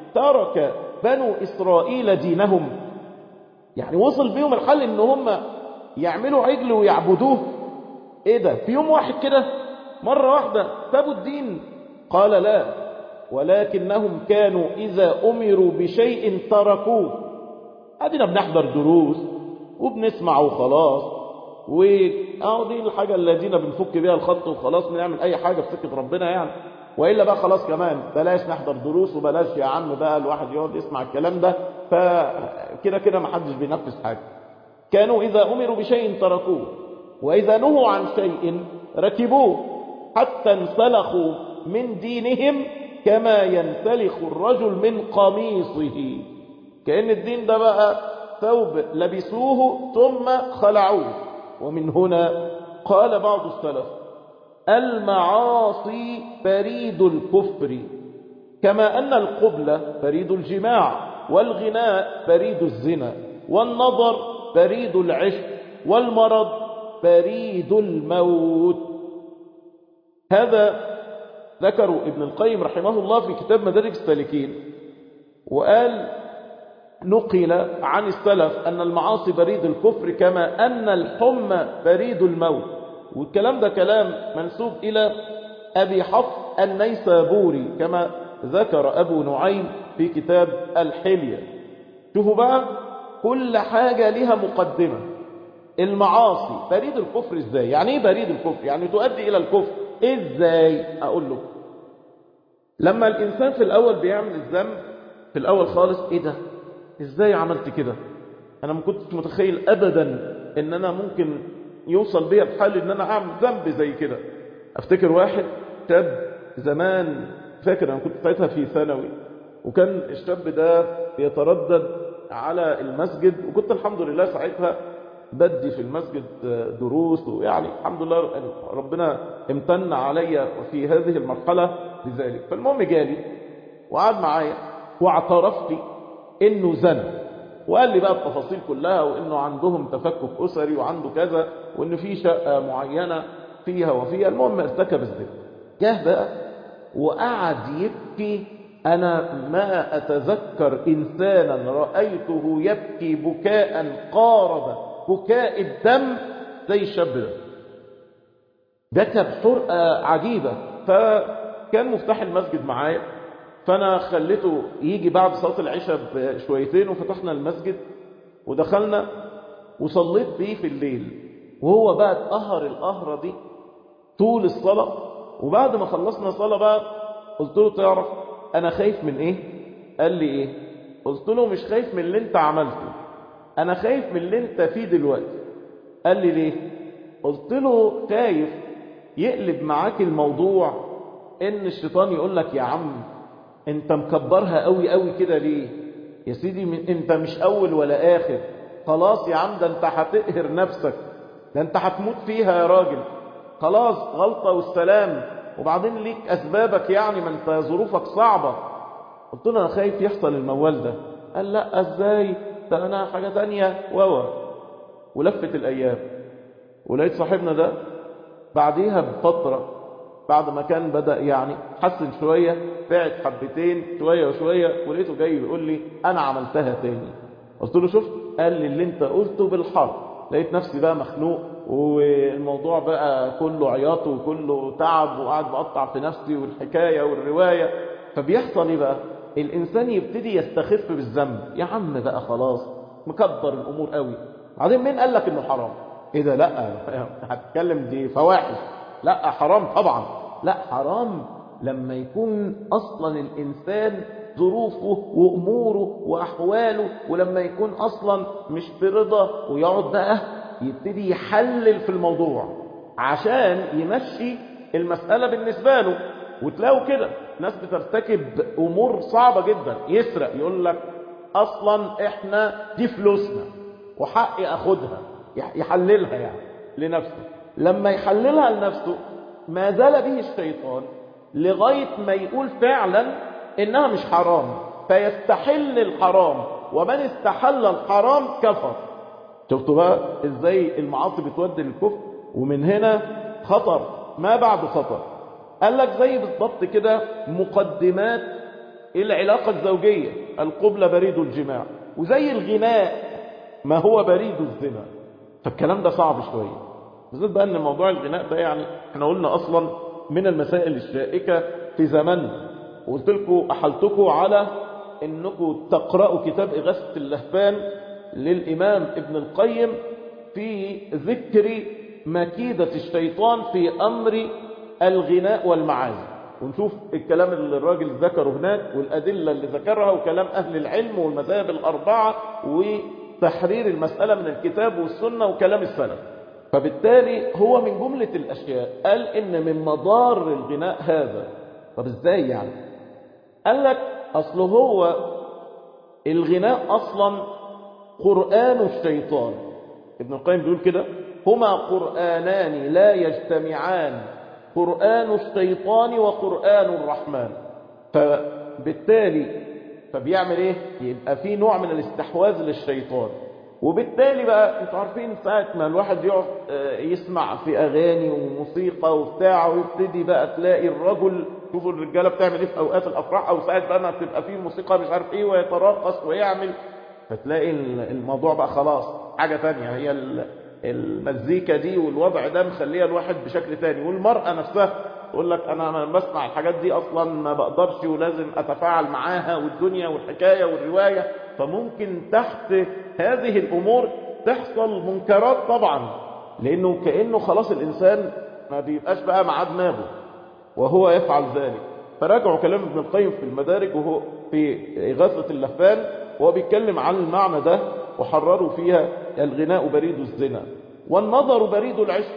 ترك بنو إسرائيل دينهم يعني وصل بيهم الحل ان هم يعملوا عجل ويعبدوه ايه ده في يوم واحد كده مرة واحدة سابوا الدين قال لا ولكنهم كانوا إذا أمروا بشيء تركوه أدينا بنحضر دروس وبنسمع وخلاص واه دي الحاجة اللي دينا بنفك بيها الخط وخلاص نعمل أي حاجة في سكة ربنا يعني وإلا بقى خلاص كمان بلاش نحضر دروس وبلاش يا عم بقى الواحد يقعد يسمع الكلام ده فكده كده ما حدش بينفذ حاجة كانوا إذا أمروا بشيء تركوه وإذا نهوا عن شيء ركبوه حتى انسلخوا من دينهم كما ينسلخ الرجل من قميصه كأن الدين ده بقى ثوب لبسوه ثم خلعوه ومن هنا قال بعض السلف المعاصي بريد الكفر كما أن القبلة بريد الجماع والغناء بريد الزنا والنظر بريد العشق والمرض بريد الموت هذا ذكروا ابن القيم رحمه الله في كتاب مدارج السالكين وقال نقل عن السلف أن المعاصي بريد الكفر كما أن الحمى بريد الموت والكلام ده كلام منسوب إلى أبي حفص النيسابوري كما ذكر أبو نعيم في كتاب الحلية شوفوا بقى كل حاجة لها مقدمة المعاصي بريد الكفر ازاي يعني ايه بريد الكفر يعني تؤدي الى الكفر ازاي اقول له لما الانسان في الاول بيعمل الذنب في الاول خالص ايه ده ازاي عملت كده انا ما كنتش متخيل ابدا ان انا ممكن يوصل بيا الحال ان انا اعمل ذنب زي كده افتكر واحد شاب زمان فاكر انا كنت ساعتها في ثانوي وكان الشاب ده بيتردد على المسجد وكنت الحمد لله ساعتها بدي في المسجد دروس ويعني الحمد لله ربنا امتن علي في هذه المرحلة بذلك فالمهم جالي وقعد معايا واعترف لي انه زنى وقال لي بقى التفاصيل كلها وانه عندهم تفكك اسري وعنده كذا وان في شقة معينة فيها وفيها المهم ارتكب الزنا جه بقى وقعد يبكي أنا ما أتذكر إنسانا رأيته يبكي بكاء قارب بكاء الدم زي الشاب ده بكى بحرقة عجيبة فكان مفتاح المسجد معايا فأنا خليته يجي بعد صلاة العشاء بشويتين وفتحنا المسجد ودخلنا وصليت بيه في الليل وهو بقى اتقهر القهرة دي طول الصلاة وبعد ما خلصنا صلاة بقى قلت له تعرف أنا خايف من إيه قال لي إيه قلت له مش خايف من اللي أنت عملته أنا خايف من اللي أنت فيه دلوقتي قال لي ليه قلت له خايف يقلب معاك الموضوع ان الشيطان يقول لك يا عم انت مكبرها قوي قوي كده ليه يا سيدي من انت مش اول ولا اخر خلاص يا عم ده انت هتقهر نفسك ده انت هتموت فيها يا راجل خلاص غلطة والسلام وبعدين ليك اسبابك يعني ما انت ظروفك صعبة قلت له انا خايف يحصل الموال ده قال لا ازاي ده انا حاجة تانية ووا ولفت الايام ولقيت صاحبنا ده بعديها بفترة بعد ما كان بدأ يعني حسن شوية بعد حبتين شوية وشوية ولقيته جاي بيقول لي أنا عملتها تاني قلت له شفت قال لي اللي انت قلته بالحرف لقيت نفسي بقى مخنوق والموضوع بقى كله عياط وكله تعب وقاعد بقطع في نفسي والحكاية والرواية فبيحصل ايه بقى الإنسان يبتدي يستخف بالذنب يا عم بقى خلاص مكبر الأمور قوي بعدين مين قال لك انه حرام ايه ده لا هتكلم دي فواحش لا حرام طبعا لا حرام لما يكون اصلا الانسان ظروفه واموره واحواله ولما يكون اصلا مش في رضا ويقعد بقى يبتدي يحلل في الموضوع عشان يمشي المسألة بالنسبة له وتلاقوا كده ناس بترتكب امور صعبة جدا يسرق يقول لك اصلا احنا دي فلوسنا وحقي اخدها يحللها يعني لنفسه لما يحللها لنفسه ما زال به الشيطان لغاية ما يقول فعلا إنها مش حرام فيستحل الحرام ومن استحل الحرام كفر شفتوا بقى إزاي المعاصي بتودي للكفر ومن هنا خطر ما بعد خطر قال لك زي بالضبط كده مقدمات العلاقة الزوجية القبلة بريد الجماع وزي الغناء ما هو بريد الزنا فالكلام ده صعب شوية بالذات بقى ان موضوع الغناء ده يعني احنا قلنا اصلا من المسائل الشائكة في زماننا وقلت لكم احلتكم على انكم تقرأوا كتاب اغاثة اللهفان للامام ابن القيم في ذكر مكيدة الشيطان في امر الغناء والمعازف ونشوف الكلام اللي الراجل ذكره هناك والأدلة اللي ذكرها وكلام أهل العلم والمذاهب الأربعة وتحرير المسألة من الكتاب والسنة وكلام السلف فبالتالي هو من جملة الأشياء قال إن من مضار الغناء هذا طب إزاي يعني قال لك أصل هو الغناء أصلا قرآن الشيطان ابن القيم بيقول كده هما قرآنان لا يجتمعان قرآن الشيطان وقرآن الرحمن فبالتالي فبيعمل ايه يبقى في نوع من الاستحواذ للشيطان وبالتالي بقى انتوا عارفين ساعة ما الواحد يقعد يسمع في اغاني وموسيقى وبتاع ويبتدي بقى تلاقي الرجل شوفوا الرجاله بتعمل ايه في اوقات الافراح او ساعة بقى ما تبقى فيه موسيقى مش عارف ايه ويتراقص ويعمل فتلاقي الموضوع بقى خلاص حاجة تانية هي المزيكا دي والوضع ده مخليه الواحد بشكل تاني والمرأة نفسها تقول لك انا انا بسمع الحاجات دي اصلا ما بقدرش ولازم اتفاعل معاها والدنيا والحكايه والروايه فممكن تحت هذه الامور تحصل منكرات طبعا لانه كانه خلاص الانسان ما بيبقاش بقى معاه دماغه وهو يفعل ذلك فراجعوا كلام ابن القيم في المدارج وهو في إغاثة اللهفان وهو بيتكلم عن المعنى ده وحرروا فيها الغناء بريد الزنا والنظر بريد العشق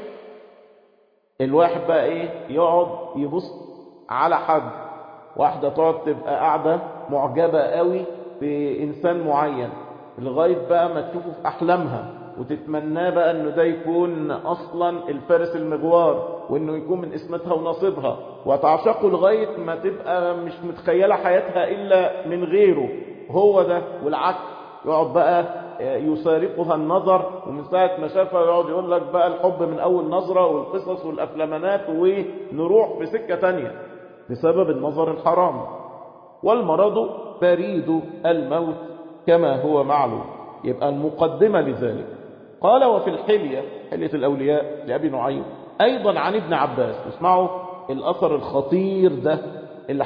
الواحد بقى ايه يقعد يبص على حد واحدة تقعد تبقى قاعدة معجبة قوي بإنسان معين لغاية بقى ما تشوفه في أحلامها وتتمناه بقى انه ده يكون اصلا الفارس المجوار وانه يكون من اسمتها ونصيبها وتعشقه لغاية ما تبقى مش متخيلة حياتها الا من غيره هو ده والعكس يقعد بقى يسارقها النظر ومن ساعة ما شافها يقعد يقول لك بقى الحب من اول نظرة والقصص والافلامانات ونروح في سكة تانية بسبب النظر الحرام والمرض بريد الموت كما هو معلوم يبقى المقدمة لذلك قال وفي الحلية حلية الأولياء لأبي نعيم أيضا عن ابن عباس اسمعوا الأثر الخطير ده اللي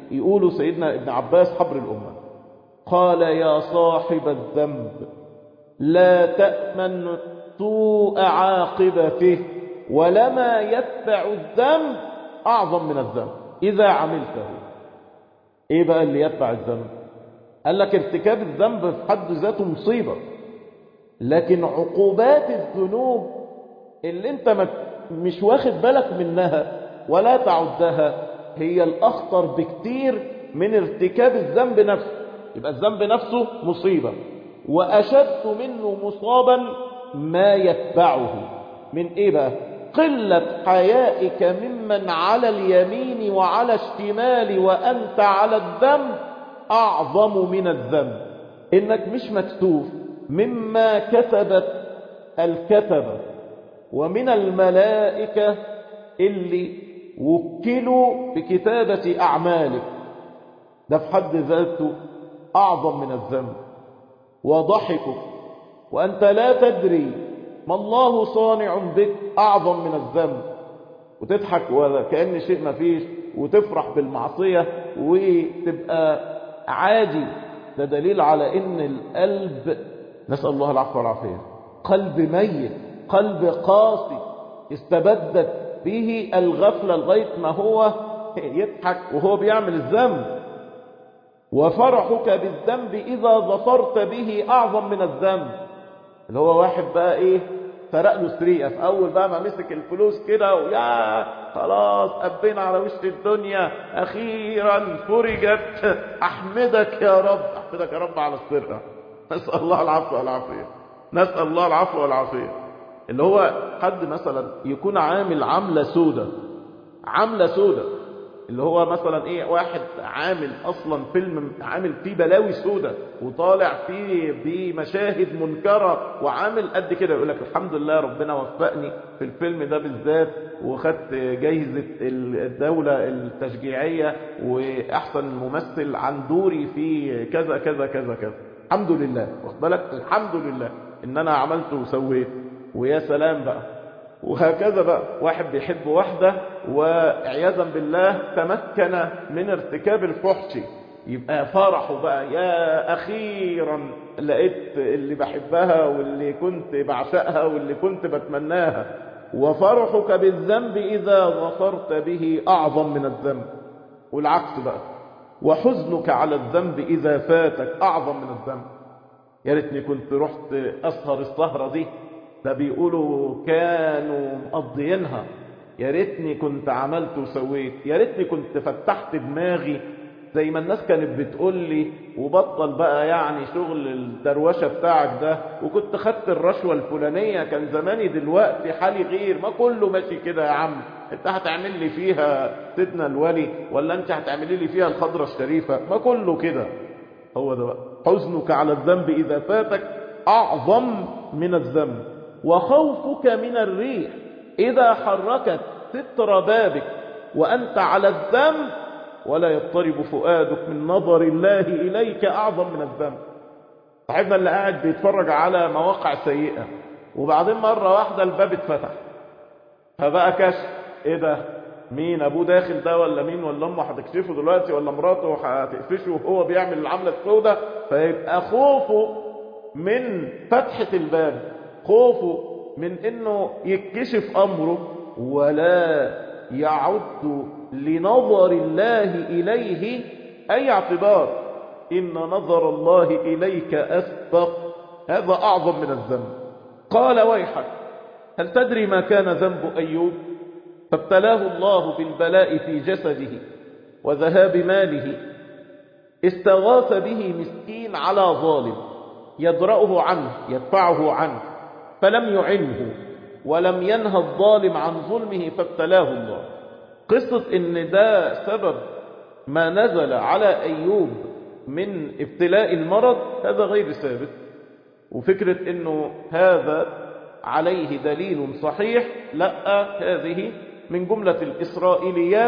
حيقوله سيدنا ابن عباس حبر الأمة قال يا صاحب الذنب لا تأمن سوء عاقبته ولما يتبع الذنب أعظم من الذنب إذا عملته إيه بقى اللي يتبع الذنب قال لك ارتكاب الذنب في حد ذاته مصيبة لكن عقوبات الذنوب اللي انت مش واخد بالك منها ولا تعدها هي الأخطر بكتير من ارتكاب الذنب نفسه يبقى الذنب نفسه مصيبة وأشد منه مصابا ما يتبعه من إيه بقى قلة حيائك ممن على اليمين وعلى الشمال وأنت على الذنب أعظم من الذنب إنك مش مكتوف مما كتبت الكتبة ومن الملائكة اللي وكلوا بكتابة أعمالك ده في حد ذاته أعظم من الذنب وضحكك وأنت لا تدري ما الله صانع بك أعظم من الذنب وتضحك وكأن شيء ما فيش وتفرح بالمعصية وتبقى عادي ده دليل على ان القلب نسأل الله العفو والعافية قلب ميت قلب قاسي استبدت به الغفلة لغاية ما هو يضحك وهو بيعمل الذنب وفرحك بالذنب إذا ظفرت به أعظم من الذنب اللي هو واحد بقى إيه سرق له سريقة في أول بقى ما مسك الفلوس كده ويا خلاص قبينا على وش الدنيا أخيرا فرجت أحمدك يا رب أحمدك يا رب على السرقة نسأل الله العفو والعافية نسأل الله العفو والعافية اللي هو حد مثلا يكون عامل عملة سودة عملة سودة اللي هو مثلا ايه واحد عامل اصلا فيلم عامل فيه بلاوي سودة وطالع فيه بمشاهد منكرة وعامل قد كده يقول لك الحمد لله ربنا وفقني في الفيلم ده بالذات وخدت جايزة الدولة التشجيعية واحسن ممثل عن دوري في كذا كذا كذا كذا الحمد لله واخد بالك الحمد لله ان انا عملت وسويت ويا سلام بقى وهكذا بقى واحد بيحب واحدة وعياذا بالله تمكن من ارتكاب الفحش يبقى فرحه بقى يا أخيرا لقيت اللي بحبها واللي كنت بعشقها واللي كنت بتمناها وفرحك بالذنب إذا غفرت به أعظم من الذنب والعكس بقى وحزنك على الذنب إذا فاتك أعظم من الذنب يا ريتني كنت رحت أسهر السهرة دي ده بيقولوا كانوا مقضيينها يا ريتني كنت عملت وسويت يا ريتني كنت فتحت دماغي زي ما الناس كانت بتقول لي وبطل بقى يعني شغل الدروشة بتاعك ده وكنت خدت الرشوة الفلانية كان زماني دلوقتي حالي غير ما كله ماشي كده يا عم انت هتعمل لي فيها سيدنا الولي ولا انت هتعملي لي فيها الخضرة الشريفة ما كله كده هو ده بقى حزنك على الذنب إذا فاتك أعظم من الذنب وخوفك من الريح إذا حركت ستر بابك وأنت على الذنب ولا يضطرب فؤادك من نظر الله إليك أعظم من الذنب صاحبنا اللي قاعد بيتفرج على مواقع سيئة وبعدين مرة واحدة الباب اتفتح فبقى كشف ايه ده مين ابوه داخل ده ولا مين ولا امه هتكشفه دلوقتي ولا مراته هتقفشه وهو بيعمل العملة السوداء فيبقى خوفه من فتحة الباب خوفه من انه يكشف امره ولا يعد لنظر الله اليه اي اعتبار ان نظر الله اليك اسبق هذا اعظم من الذنب قال ويحك هل تدري ما كان ذنب ايوب فابتلاه الله بالبلاء في جسده وذهاب ماله استغاث به مسكين على ظالم يدرأه عنه يدفعه عنه فلم يعنه ولم ينهى الظالم عن ظلمه فابتلاه الله قصة ان ده سبب ما نزل على ايوب من ابتلاء المرض هذا غير ثابت وفكرة انه هذا عليه دليل صحيح لا هذه من جملة الإسرائيليات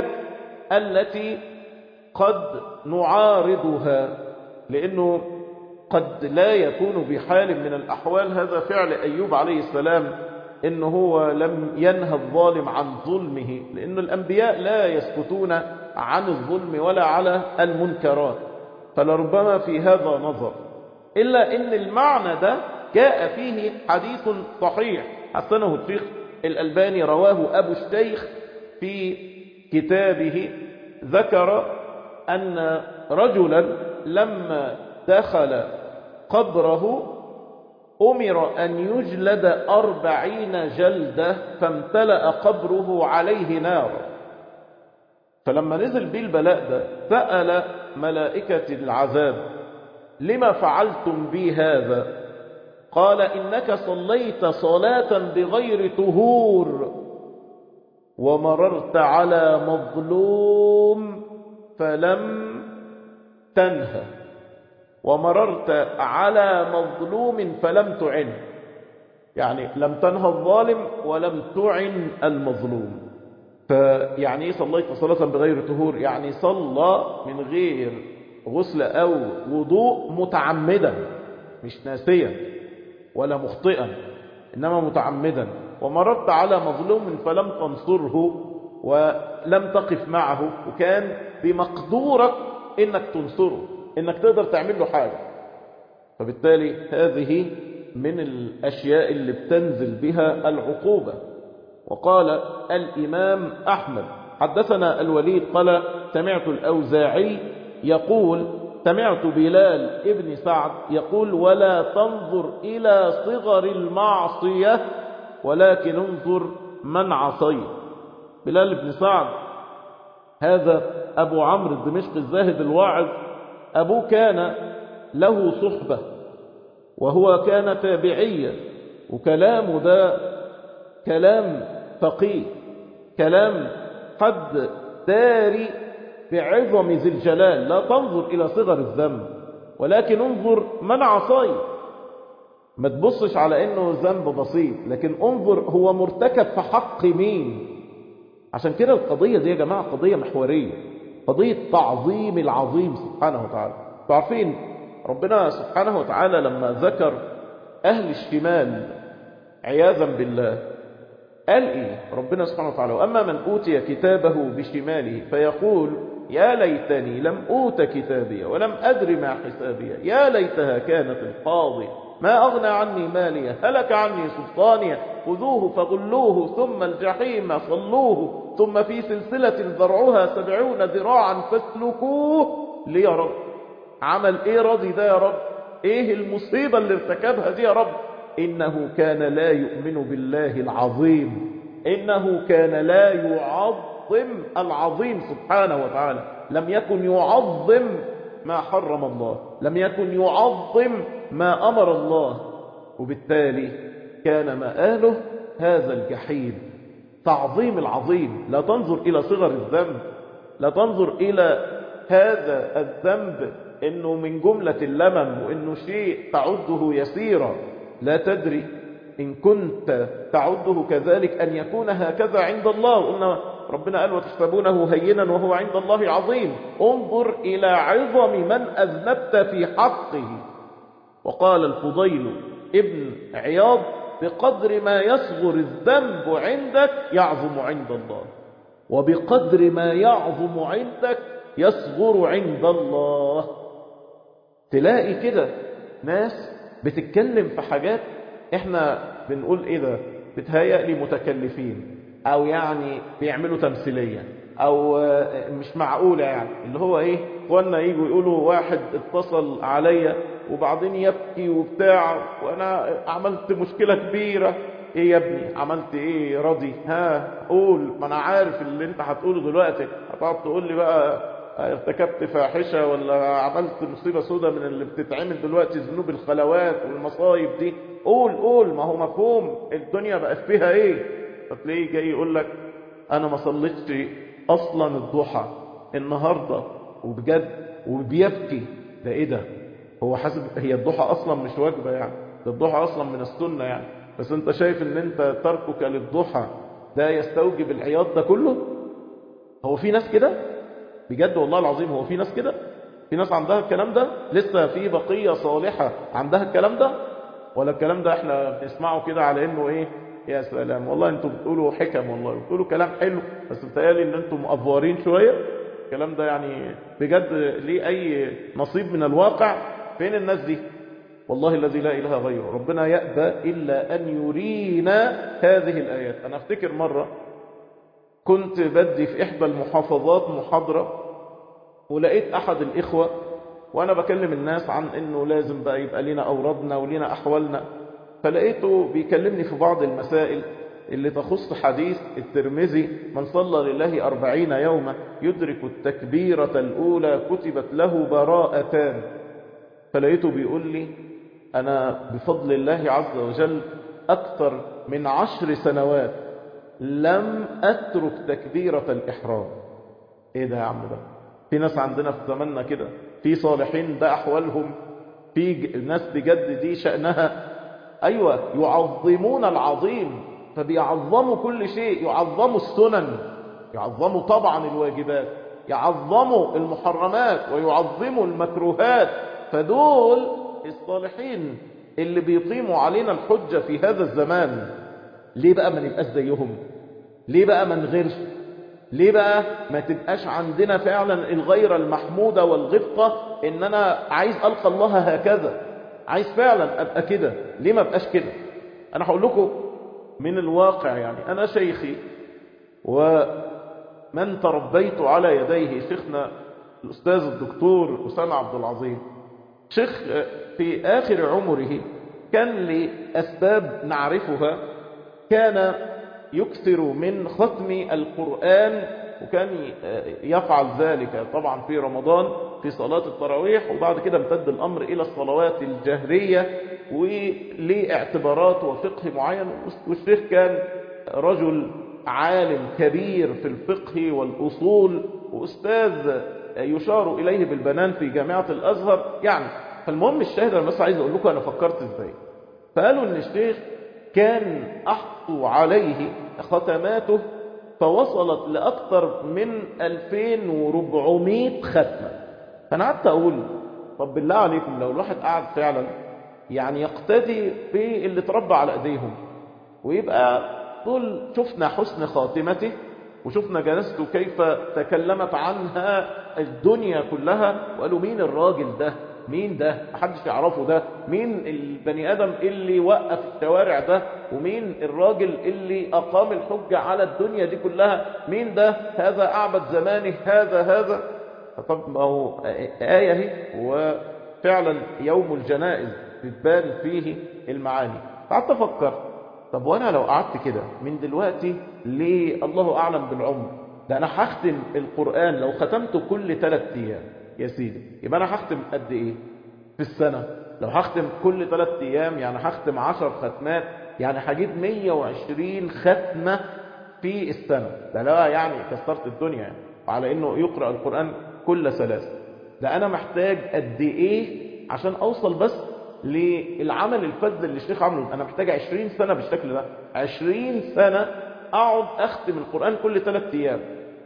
التي قد نعارضها لأنه قد لا يكون بحال من الأحوال هذا فعل أيوب عليه السلام إن هو لم ينهى الظالم عن ظلمه لأن الأنبياء لا يسكتون عن الظلم ولا على المنكرات فلربما في هذا نظر إلا إن المعنى ده جاء فيه حديث صحيح حسنه الشيخ الألباني رواه أبو الشيخ في كتابه ذكر أن رجلا لما دخل قبره أمر أن يجلد أربعين جلدة فامتلأ قبره عليه نار فلما نزل به البلاء ده سأل ملائكة العذاب لما فعلتم بي هذا قال إنك صليت صلاة بغير طهور ومررت على مظلوم فلم تنهى ومررت على مظلوم فلم تعن يعني لم تنهى الظالم ولم تعن المظلوم فيعني ايه صليت صلاة بغير طهور يعني صلى من غير غسل أو وضوء متعمدا مش ناسيا ولا مخطئا إنما متعمدا ومررت على مظلوم فلم تنصره ولم تقف معه وكان بمقدورك إنك تنصره إنك تقدر تعمل له حاجة فبالتالي هذه من الأشياء اللي بتنزل بها العقوبة وقال الإمام أحمد حدثنا الوليد قال سمعت الأوزاعي يقول سمعت بلال ابن سعد يقول ولا تنظر إلى صغر المعصية ولكن انظر من عصيت بلال بن سعد هذا أبو عمرو الدمشق الزاهد الواعظ أبوه كان له صحبة وهو كان تابعيا وكلامه ده كلام فقيه كلام حد داري بعظم ذي الجلال لا تنظر إلى صغر الذنب ولكن انظر من عصي ما تبصش على انه ذنب بسيط لكن انظر هو مرتكب في حق مين عشان كده القضية دي يا جماعة قضية محورية قضية تعظيم العظيم سبحانه وتعالى تعرفين ربنا سبحانه وتعالى لما ذكر أهل الشمال عياذا بالله قال إيه ربنا سبحانه وتعالى وأما من أوتي كتابه بشماله فيقول يا ليتني لم أوت كتابي ولم أدر ما حسابي يا ليتها كانت القاضية ما أغنى عني مالية هلك عني سلطانية خذوه فغلوه ثم الجحيم صلوه ثم في سلسلة ذرعها سبعون ذراعا فاسلكوه ليه يا رب عمل ايه راضي ده يا رب ايه المصيبة اللي ارتكبها دي يا رب إنه كان لا يؤمن بالله العظيم إنه كان لا يعظم العظيم سبحانه وتعالى لم يكن يعظم ما حرم الله لم يكن يعظم ما أمر الله وبالتالي كان مآله هذا الجحيم تعظيم العظيم لا تنظر إلى صغر الذنب لا تنظر إلى هذا الذنب إنه من جملة اللمم وإنه شيء تعده يسيرا لا تدري إن كنت تعده كذلك أن يكون هكذا عند الله قلنا ربنا قال وتحسبونه هينا وهو عند الله عظيم انظر إلى عظم من أذنبت في حقه وقال الفضيل ابن عياض بقدر ما يصغر الذنب عندك يعظم عند الله وبقدر ما يعظم عندك يصغر عند الله تلاقي كده ناس بتتكلم في حاجات احنا بنقول ايه ده بتهيأ لي متكلفين او يعني بيعملوا تمثيلية او مش معقولة يعني اللي هو ايه اخوانا يجوا يقولوا واحد اتصل عليا وبعدين يبكي وبتاع وانا عملت مشكلة كبيرة ايه يا ابني عملت ايه راضي ها قول ما انا عارف اللي انت هتقوله دلوقتي هتقعد تقول لي بقى ارتكبت فاحشة ولا عملت مصيبة سودة من اللي بتتعمل دلوقتي ذنوب الخلوات والمصايب دي قول قول ما هو مفهوم الدنيا بقت فيها ايه فتلاقيه جاي يقول لك انا ما صليتش اصلا الضحى النهاردة وبجد وبيبكي ده ايه ده هو حاسب هي الضحى اصلا مش واجبة يعني ده الضحى اصلا من السنة يعني بس انت شايف ان انت تركك للضحى ده يستوجب العياط ده كله هو في ناس كده بجد والله العظيم هو في ناس كده في ناس عندها الكلام ده لسه في بقية صالحة عندها الكلام ده ولا الكلام ده احنا بنسمعه كده على انه ايه يا سلام والله انتوا بتقولوا حكم والله بتقولوا كلام حلو بس بتقالي ان انتم مأفورين شوية الكلام ده يعني بجد ليه اي نصيب من الواقع فين الناس دي والله الذي لا إله غيره ربنا يأبى إلا أن يرينا هذه الآيات أنا أفتكر مرة كنت بدي في إحدى المحافظات محاضرة ولقيت أحد الإخوة وأنا بكلم الناس عن أنه لازم بقى يبقى لنا أوردنا ولنا أحوالنا فلقيته بيكلمني في بعض المسائل اللي تخص حديث الترمذي من صلى لله أربعين يوما يدرك التكبيرة الأولى كتبت له براءتان فلقيته بيقول لي أنا بفضل الله عز وجل أكثر من عشر سنوات لم أترك تكبيرة الإحرام إيه ده يا عم ده في ناس عندنا في زماننا كده في صالحين ده أحوالهم في ناس بجد دي شأنها أيوة يعظمون العظيم فبيعظموا كل شيء يعظموا السنن يعظموا طبعا الواجبات يعظموا المحرمات ويعظموا المكروهات فدول الصالحين اللي بيقيموا علينا الحجة في هذا الزمان ليه بقى ما نبقاش زيهم ليه بقى ما نغيرش ليه بقى ما تبقاش عندنا فعلا الغيرة المحمودة والغبطة ان انا عايز القى الله هكذا عايز فعلا ابقى كده ليه ما ابقاش كده انا هقول لكم من الواقع يعني انا شيخي ومن تربيت على يديه شيخنا الاستاذ الدكتور اسامه عبد العظيم شيخ في اخر عمره كان لاسباب نعرفها كان يكثر من ختم القرآن وكان يفعل ذلك طبعا في رمضان في صلاة التراويح وبعد كده امتد الأمر إلى الصلوات الجهرية ولاعتبارات وفقه معين والشيخ كان رجل عالم كبير في الفقه والأصول وأستاذ يشار إليه بالبنان في جامعة الأزهر يعني فالمهم الشاهد أنا بس عايز أقول لكم أنا فكرت إزاي فقالوا إن الشيخ كان أحطوا عليه ختماته فوصلت لأكثر من 2400 ختمة فأنا قعدت أقول طب بالله عليكم لو الواحد قاعد فعلا يعني يقتدي في اللي تربى على أيديهم ويبقى دول شفنا حسن خاتمته وشفنا جلسته كيف تكلمت عنها الدنيا كلها وقالوا مين الراجل ده مين ده محدش يعرفه ده مين البني ادم اللي وقف الشوارع ده ومين الراجل اللي اقام الحجة على الدنيا دي كلها مين ده هذا اعبد زمانه هذا هذا طب ما هو آية هي وفعلا يوم الجنائز بتبان فيه المعاني قعدت افكر طب وانا لو قعدت كده من دلوقتي ليه الله اعلم بالعمر ده انا هختم القرآن لو ختمته كل ثلاث ايام يا سيدي يبقى انا هختم قد ايه في السنة لو هختم كل ثلاث ايام يعني هختم عشر ختمات يعني هجيب 120 ختمة في السنة ده لا يعني كسرت الدنيا يعني على انه يقرأ القرآن كل ثلاث ده انا محتاج قد ايه عشان اوصل بس للعمل الفذ اللي الشيخ عمله انا محتاج 20 سنة بالشكل ده 20 سنة اقعد اختم القرآن كل ثلاث ايام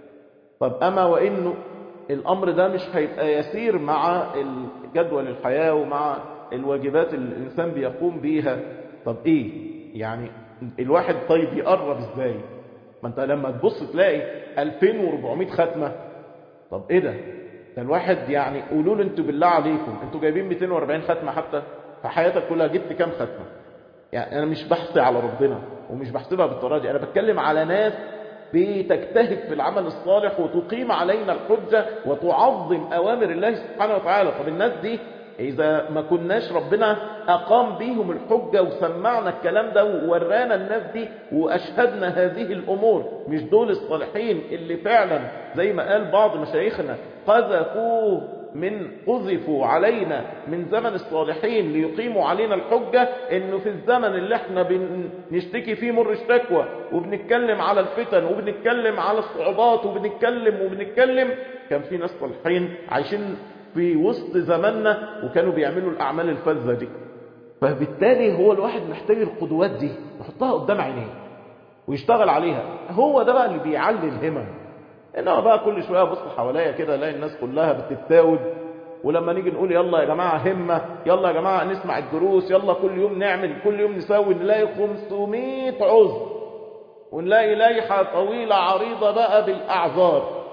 طب اما وانه الأمر ده مش هيبقى يسير مع جدول الحياة ومع الواجبات اللي الإنسان بيقوم بيها طب إيه يعني الواحد طيب يقرب إزاي ما أنت لما تبص تلاقي 2400 ختمة طب إيه ده ده الواحد يعني قولوا له انتوا بالله عليكم انتوا جايبين 240 ختمة حتى في حياتك كلها جبت كام ختمة يعني أنا مش بحثي على ربنا ومش بحسبها بالطريقة دي أنا بتكلم على ناس بتجتهد في العمل الصالح وتقيم علينا الحجة وتعظم أوامر الله سبحانه وتعالى طب الناس دي إذا ما كناش ربنا أقام بيهم الحجة وسمعنا الكلام ده وورانا الناس دي وأشهدنا هذه الأمور مش دول الصالحين اللي فعلا زي ما قال بعض مشايخنا قذفوه من قذفوا علينا من زمن الصالحين ليقيموا علينا الحجة انه في الزمن اللي احنا بنشتكي فيه مر الشكوى وبنتكلم على الفتن وبنتكلم على الصعوبات وبنتكلم وبنتكلم كان في ناس صالحين عايشين في وسط زماننا وكانوا بيعملوا الاعمال الفذة دي فبالتالي هو الواحد محتاج القدوات دي يحطها قدام عينيه ويشتغل عليها هو ده بقى اللي بيعلي الهمم انما بقى كل شويه ابص حواليا كده الاقي الناس كلها بتتاود ولما نيجي نقول يلا يا جماعه همه يلا يا جماعه نسمع الدروس يلا كل يوم نعمل كل يوم نسوي نلاقي 500 عذر ونلاقي لائحه طويله عريضه بقى بالاعذار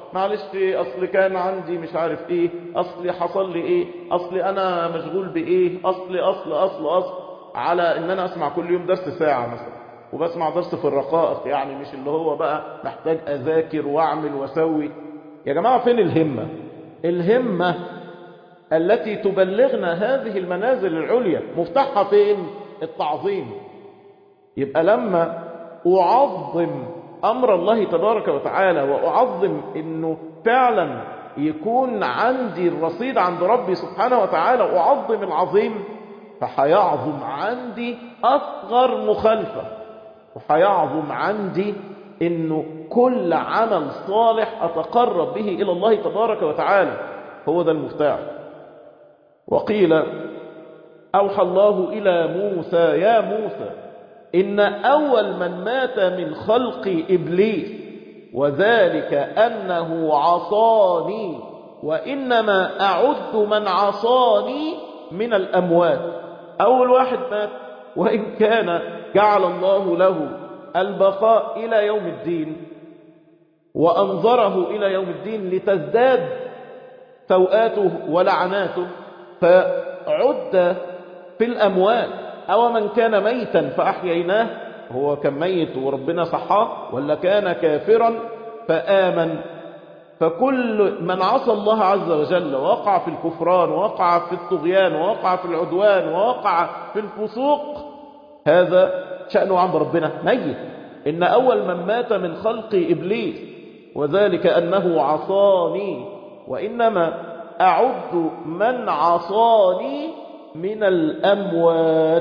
معلش اصل كان عندي مش عارف ايه اصل حصل لي ايه اصل انا مشغول بايه اصل اصل اصل اصل على ان انا اسمع كل يوم درس ساعة مثلا وبسمع درس في الرقائق يعني مش اللي هو بقى محتاج اذاكر واعمل واسوي يا جماعة فين الهمة الهمة التي تبلغنا هذه المنازل العليا مفتاحها فين التعظيم يبقى لما أعظم أمر الله تبارك وتعالى وأعظم أنه فعلا يكون عندي الرصيد عند ربي سبحانه وتعالى أعظم العظيم فحيعظم عندي أصغر مخالفة وحيعظم عندي أنه كل عمل صالح أتقرب به إلى الله تبارك وتعالى هو ده المفتاح وقيل أوحى الله إلى موسى يا موسى إن أول من مات من خلق إبليس وذلك أنه عصاني وإنما أعد من عصاني من الأموات أول واحد مات وإن كان جعل الله له البقاء إلى يوم الدين وأنظره إلى يوم الدين لتزداد سوآته ولعناته فعد في الأموات أو من كان ميتا فأحييناه هو كان ميت وربنا صحاه ولا كان كافرا فآمن فكل من عصى الله عز وجل ووقع في الكفران ووقع في الطغيان ووقع في العدوان ووقع في الفسوق هذا شأنه عند ربنا ميت إن أول من مات من خلق إبليس وذلك أنه عصاني وإنما أعد من عصاني من الأموات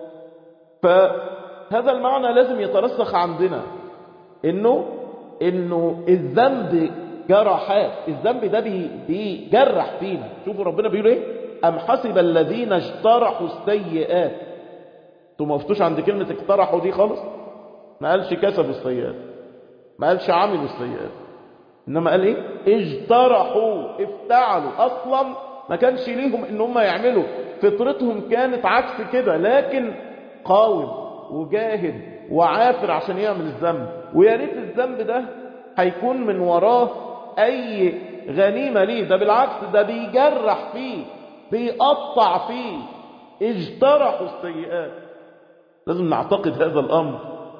فهذا المعنى لازم يترسخ عندنا إنه إنه الذنب جرحات الذنب ده بي بيجرح فينا شوفوا ربنا بيقول ايه أم حسب الذين اجترحوا السيئات انتوا ما وقفتوش عند كلمة اقترحوا دي خالص ما قالش كسبوا السيئات ما قالش عملوا السيئات إنما قال إيه اجترحوا افتعلوا أصلا ما كانش ليهم إن هم يعملوا فطرتهم كانت عكس كده لكن قاوم وجاهد وعافر عشان يعمل الذنب ويا ريت الذنب ده هيكون من وراه أي غنيمة ليه ده بالعكس ده بيجرح فيه بيقطع فيه اجترحوا السيئات لازم نعتقد هذا الأمر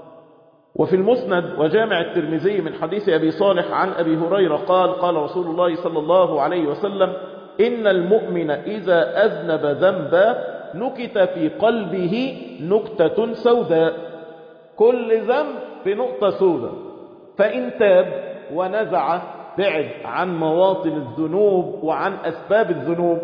وفي المسند وجامع الترمذي من حديث أبي صالح عن أبي هريرة قال قال رسول الله صلى الله عليه وسلم إن المؤمن إذا أذنب ذنبا نكت في قلبه نكتة سوداء كل ذنب بنقطة سوداء فإن تاب ونزع بعد عن مواطن الذنوب وعن أسباب الذنوب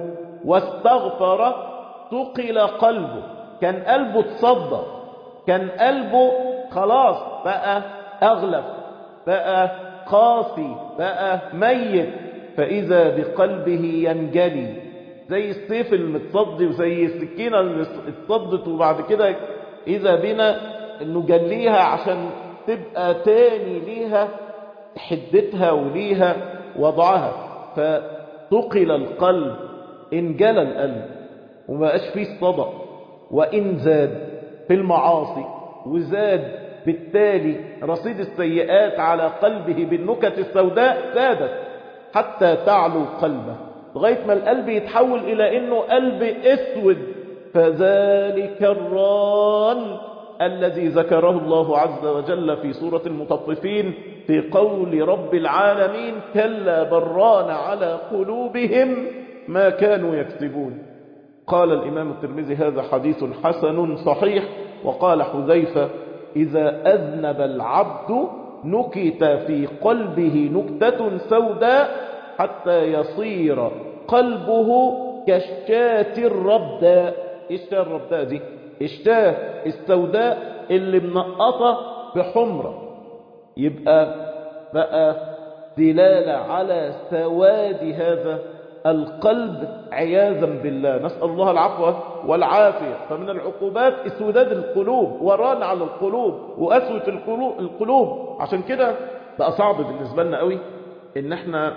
واستغفر ثقل قلبه كان قلبه تصدر كان قلبه خلاص بقى أغلب بقى قاسي بقى ميت فإذا بقلبه ينجلي زي السيف المتصدي وزي السكينة اللي اتصدت وبعد كده إذا بنا نجليها عشان تبقى تاني ليها حدتها وليها وضعها فتقل القلب انجلى القلب ومبقاش فيه الصدق وإن زاد في المعاصي وزاد بالتالي رصيد السيئات على قلبه بالنكت السوداء زادت حتى تعلو قلبه لغاية ما القلب يتحول إلى إنه قلب اسود فذلك الران الذي ذكره الله عز وجل في سورة المطففين في قول رب العالمين كلا بران على قلوبهم ما كانوا يكسبون قال الإمام الترمذي هذا حديث حسن صحيح وقال حذيفة إذا أذنب العبد نكت في قلبه نكتة سوداء حتى يصير قلبه كالشاة الربداء الشاة الربداء دي الشاة السوداء اللي منقطة بحمرة يبقى بقى دلالة على سواد هذا القلب عياذا بالله نسأل الله العفو والعافية فمن العقوبات اسوداد القلوب وران على القلوب وأسوة القلوب, القلوب عشان كده بقى صعب بالنسبة لنا قوي ان احنا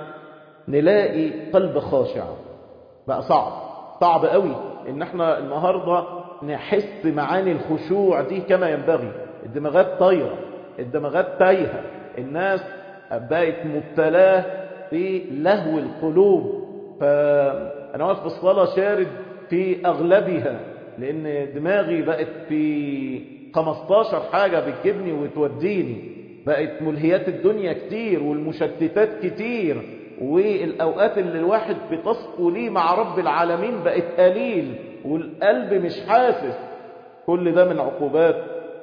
نلاقي قلب خاشع بقى صعب صعب قوي ان احنا النهاردة نحس معاني الخشوع دي كما ينبغي الدماغات طايرة الدماغات تايهة الناس بقت مبتلاه في لهو القلوب فأنا واقف في الصلاة شارد في أغلبها لأن دماغي بقت في 15 حاجة بتجيبني وتوديني بقت ملهيات الدنيا كتير والمشتتات كتير والأوقات اللي الواحد بتصفو ليه مع رب العالمين بقت قليل والقلب مش حاسس كل ده من عقوبات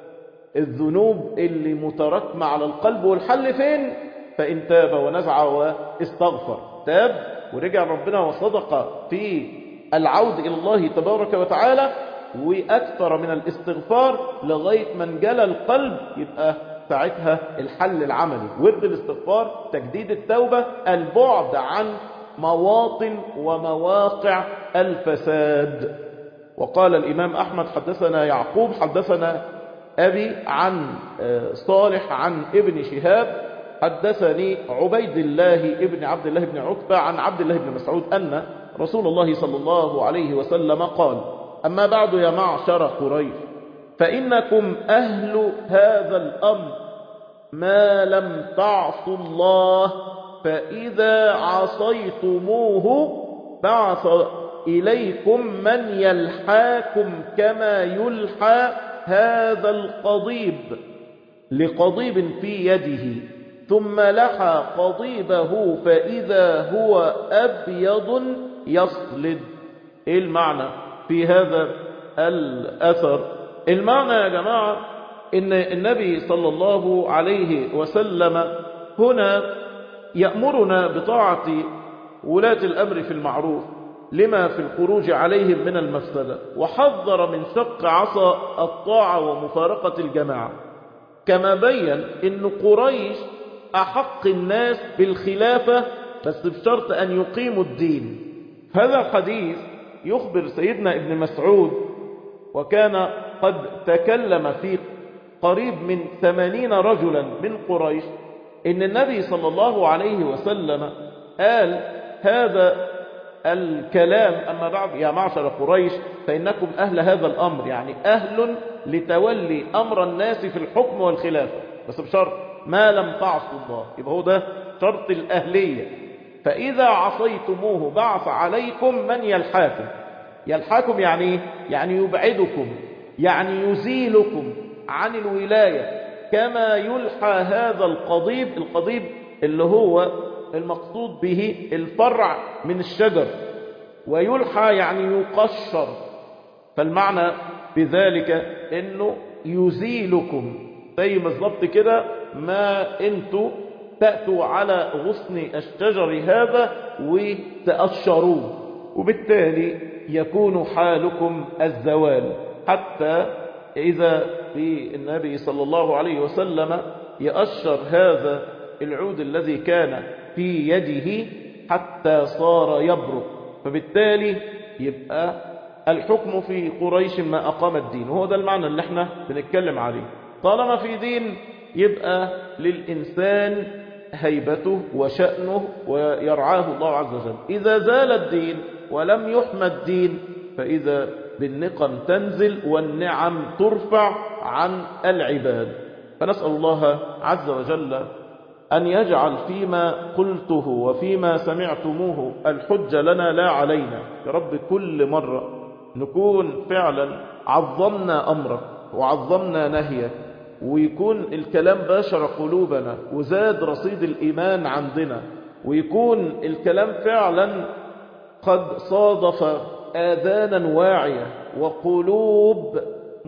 الذنوب اللي متراكمة على القلب والحل فين فإن تاب ونزع واستغفر تاب ورجع ربنا وصدق في العود إلى الله تبارك وتعالى وأكثر من الاستغفار لغاية من جلى القلب يبقى ساعتها الحل العملي ورد الاستغفار تجديد التوبة البعد عن مواطن ومواقع الفساد وقال الإمام أحمد حدثنا يعقوب حدثنا أبي عن صالح عن ابن شهاب حدثني عبيد الله ابن عبد الله بن عتبة عن عبد الله بن مسعود أن رسول الله صلى الله عليه وسلم قال أما بعد يا معشر قريش فإنكم أهل هذا الأمر ما لم تعصوا الله فإذا عصيتموه بعث إليكم من يلحاكم كما يلحى هذا القضيب لقضيب في يده ثم لحى قضيبه فإذا هو أبيض يصلد إيه المعنى في هذا الأثر المعنى يا جماعة إن النبي صلى الله عليه وسلم هنا يأمرنا بطاعة ولاة الأمر في المعروف لما في الخروج عليهم من المفسدة وحذر من شق عصا الطاعة ومفارقة الجماعة كما بين أن قريش أحق الناس بالخلافة بس بشرط أن يقيموا الدين هذا الحديث يخبر سيدنا ابن مسعود وكان قد تكلم في قريب من ثمانين رجلا من قريش إن النبي صلى الله عليه وسلم قال هذا الكلام أما بعد يا معشر قريش فإنكم أهل هذا الأمر يعني أهل لتولي أمر الناس في الحكم والخلافة بس بشرط ما لم تعصوا الله يبقى هو ده شرط الأهلية فإذا عصيتموه بعث عليكم من يلحاكم يلحاكم يعني يعني يبعدكم يعني يزيلكم عن الولاية كما يلحى هذا القضيب القضيب اللي هو المقصود به الفرع من الشجر ويلحى يعني يقشر فالمعنى بذلك انه يزيلكم زي بالظبط كده ما انتوا تأتوا على غصن الشجر هذا وتأشروه وبالتالي يكون حالكم الزوال حتى إذا في النبي صلى الله عليه وسلم يأشر هذا العود الذي كان في يده حتى صار يبرق فبالتالي يبقى الحكم في قريش ما أقام الدين وهو ده المعنى اللي احنا بنتكلم عليه طالما في دين يبقى للإنسان هيبته وشأنه ويرعاه الله عز وجل إذا زال الدين ولم يحمى الدين فإذا بالنقم تنزل والنعم ترفع عن العباد فنسأل الله عز وجل أن يجعل فيما قلته وفيما سمعتموه الحجة لنا لا علينا يا رب كل مرة نكون فعلا عظمنا أمرك وعظمنا نهيك ويكون الكلام باشر قلوبنا وزاد رصيد الإيمان عندنا ويكون الكلام فعلا قد صادف آذانا واعية وقلوب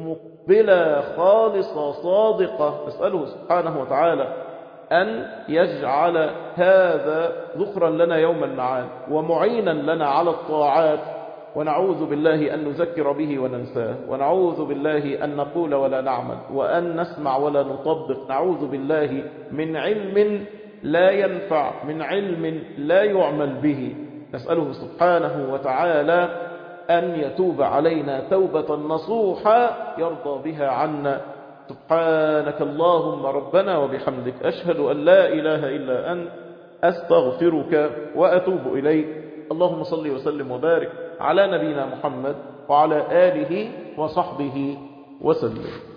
مقبلة خالصة صادقة نسأله سبحانه وتعالى أن يجعل هذا ذخرا لنا يوم المعاد ومعينا لنا على الطاعات ونعوذ بالله أن نذكر به وننساه ونعوذ بالله أن نقول ولا نعمل وأن نسمع ولا نطبق نعوذ بالله من علم لا ينفع من علم لا يعمل به نسأله سبحانه وتعالى أن يتوب علينا توبة نصوحا يرضى بها عنا سبحانك اللهم ربنا وبحمدك أشهد أن لا إله إلا أنت أستغفرك وأتوب إليك اللهم صل وسلم وبارك على نبينا محمد وعلى آله وصحبه وسلم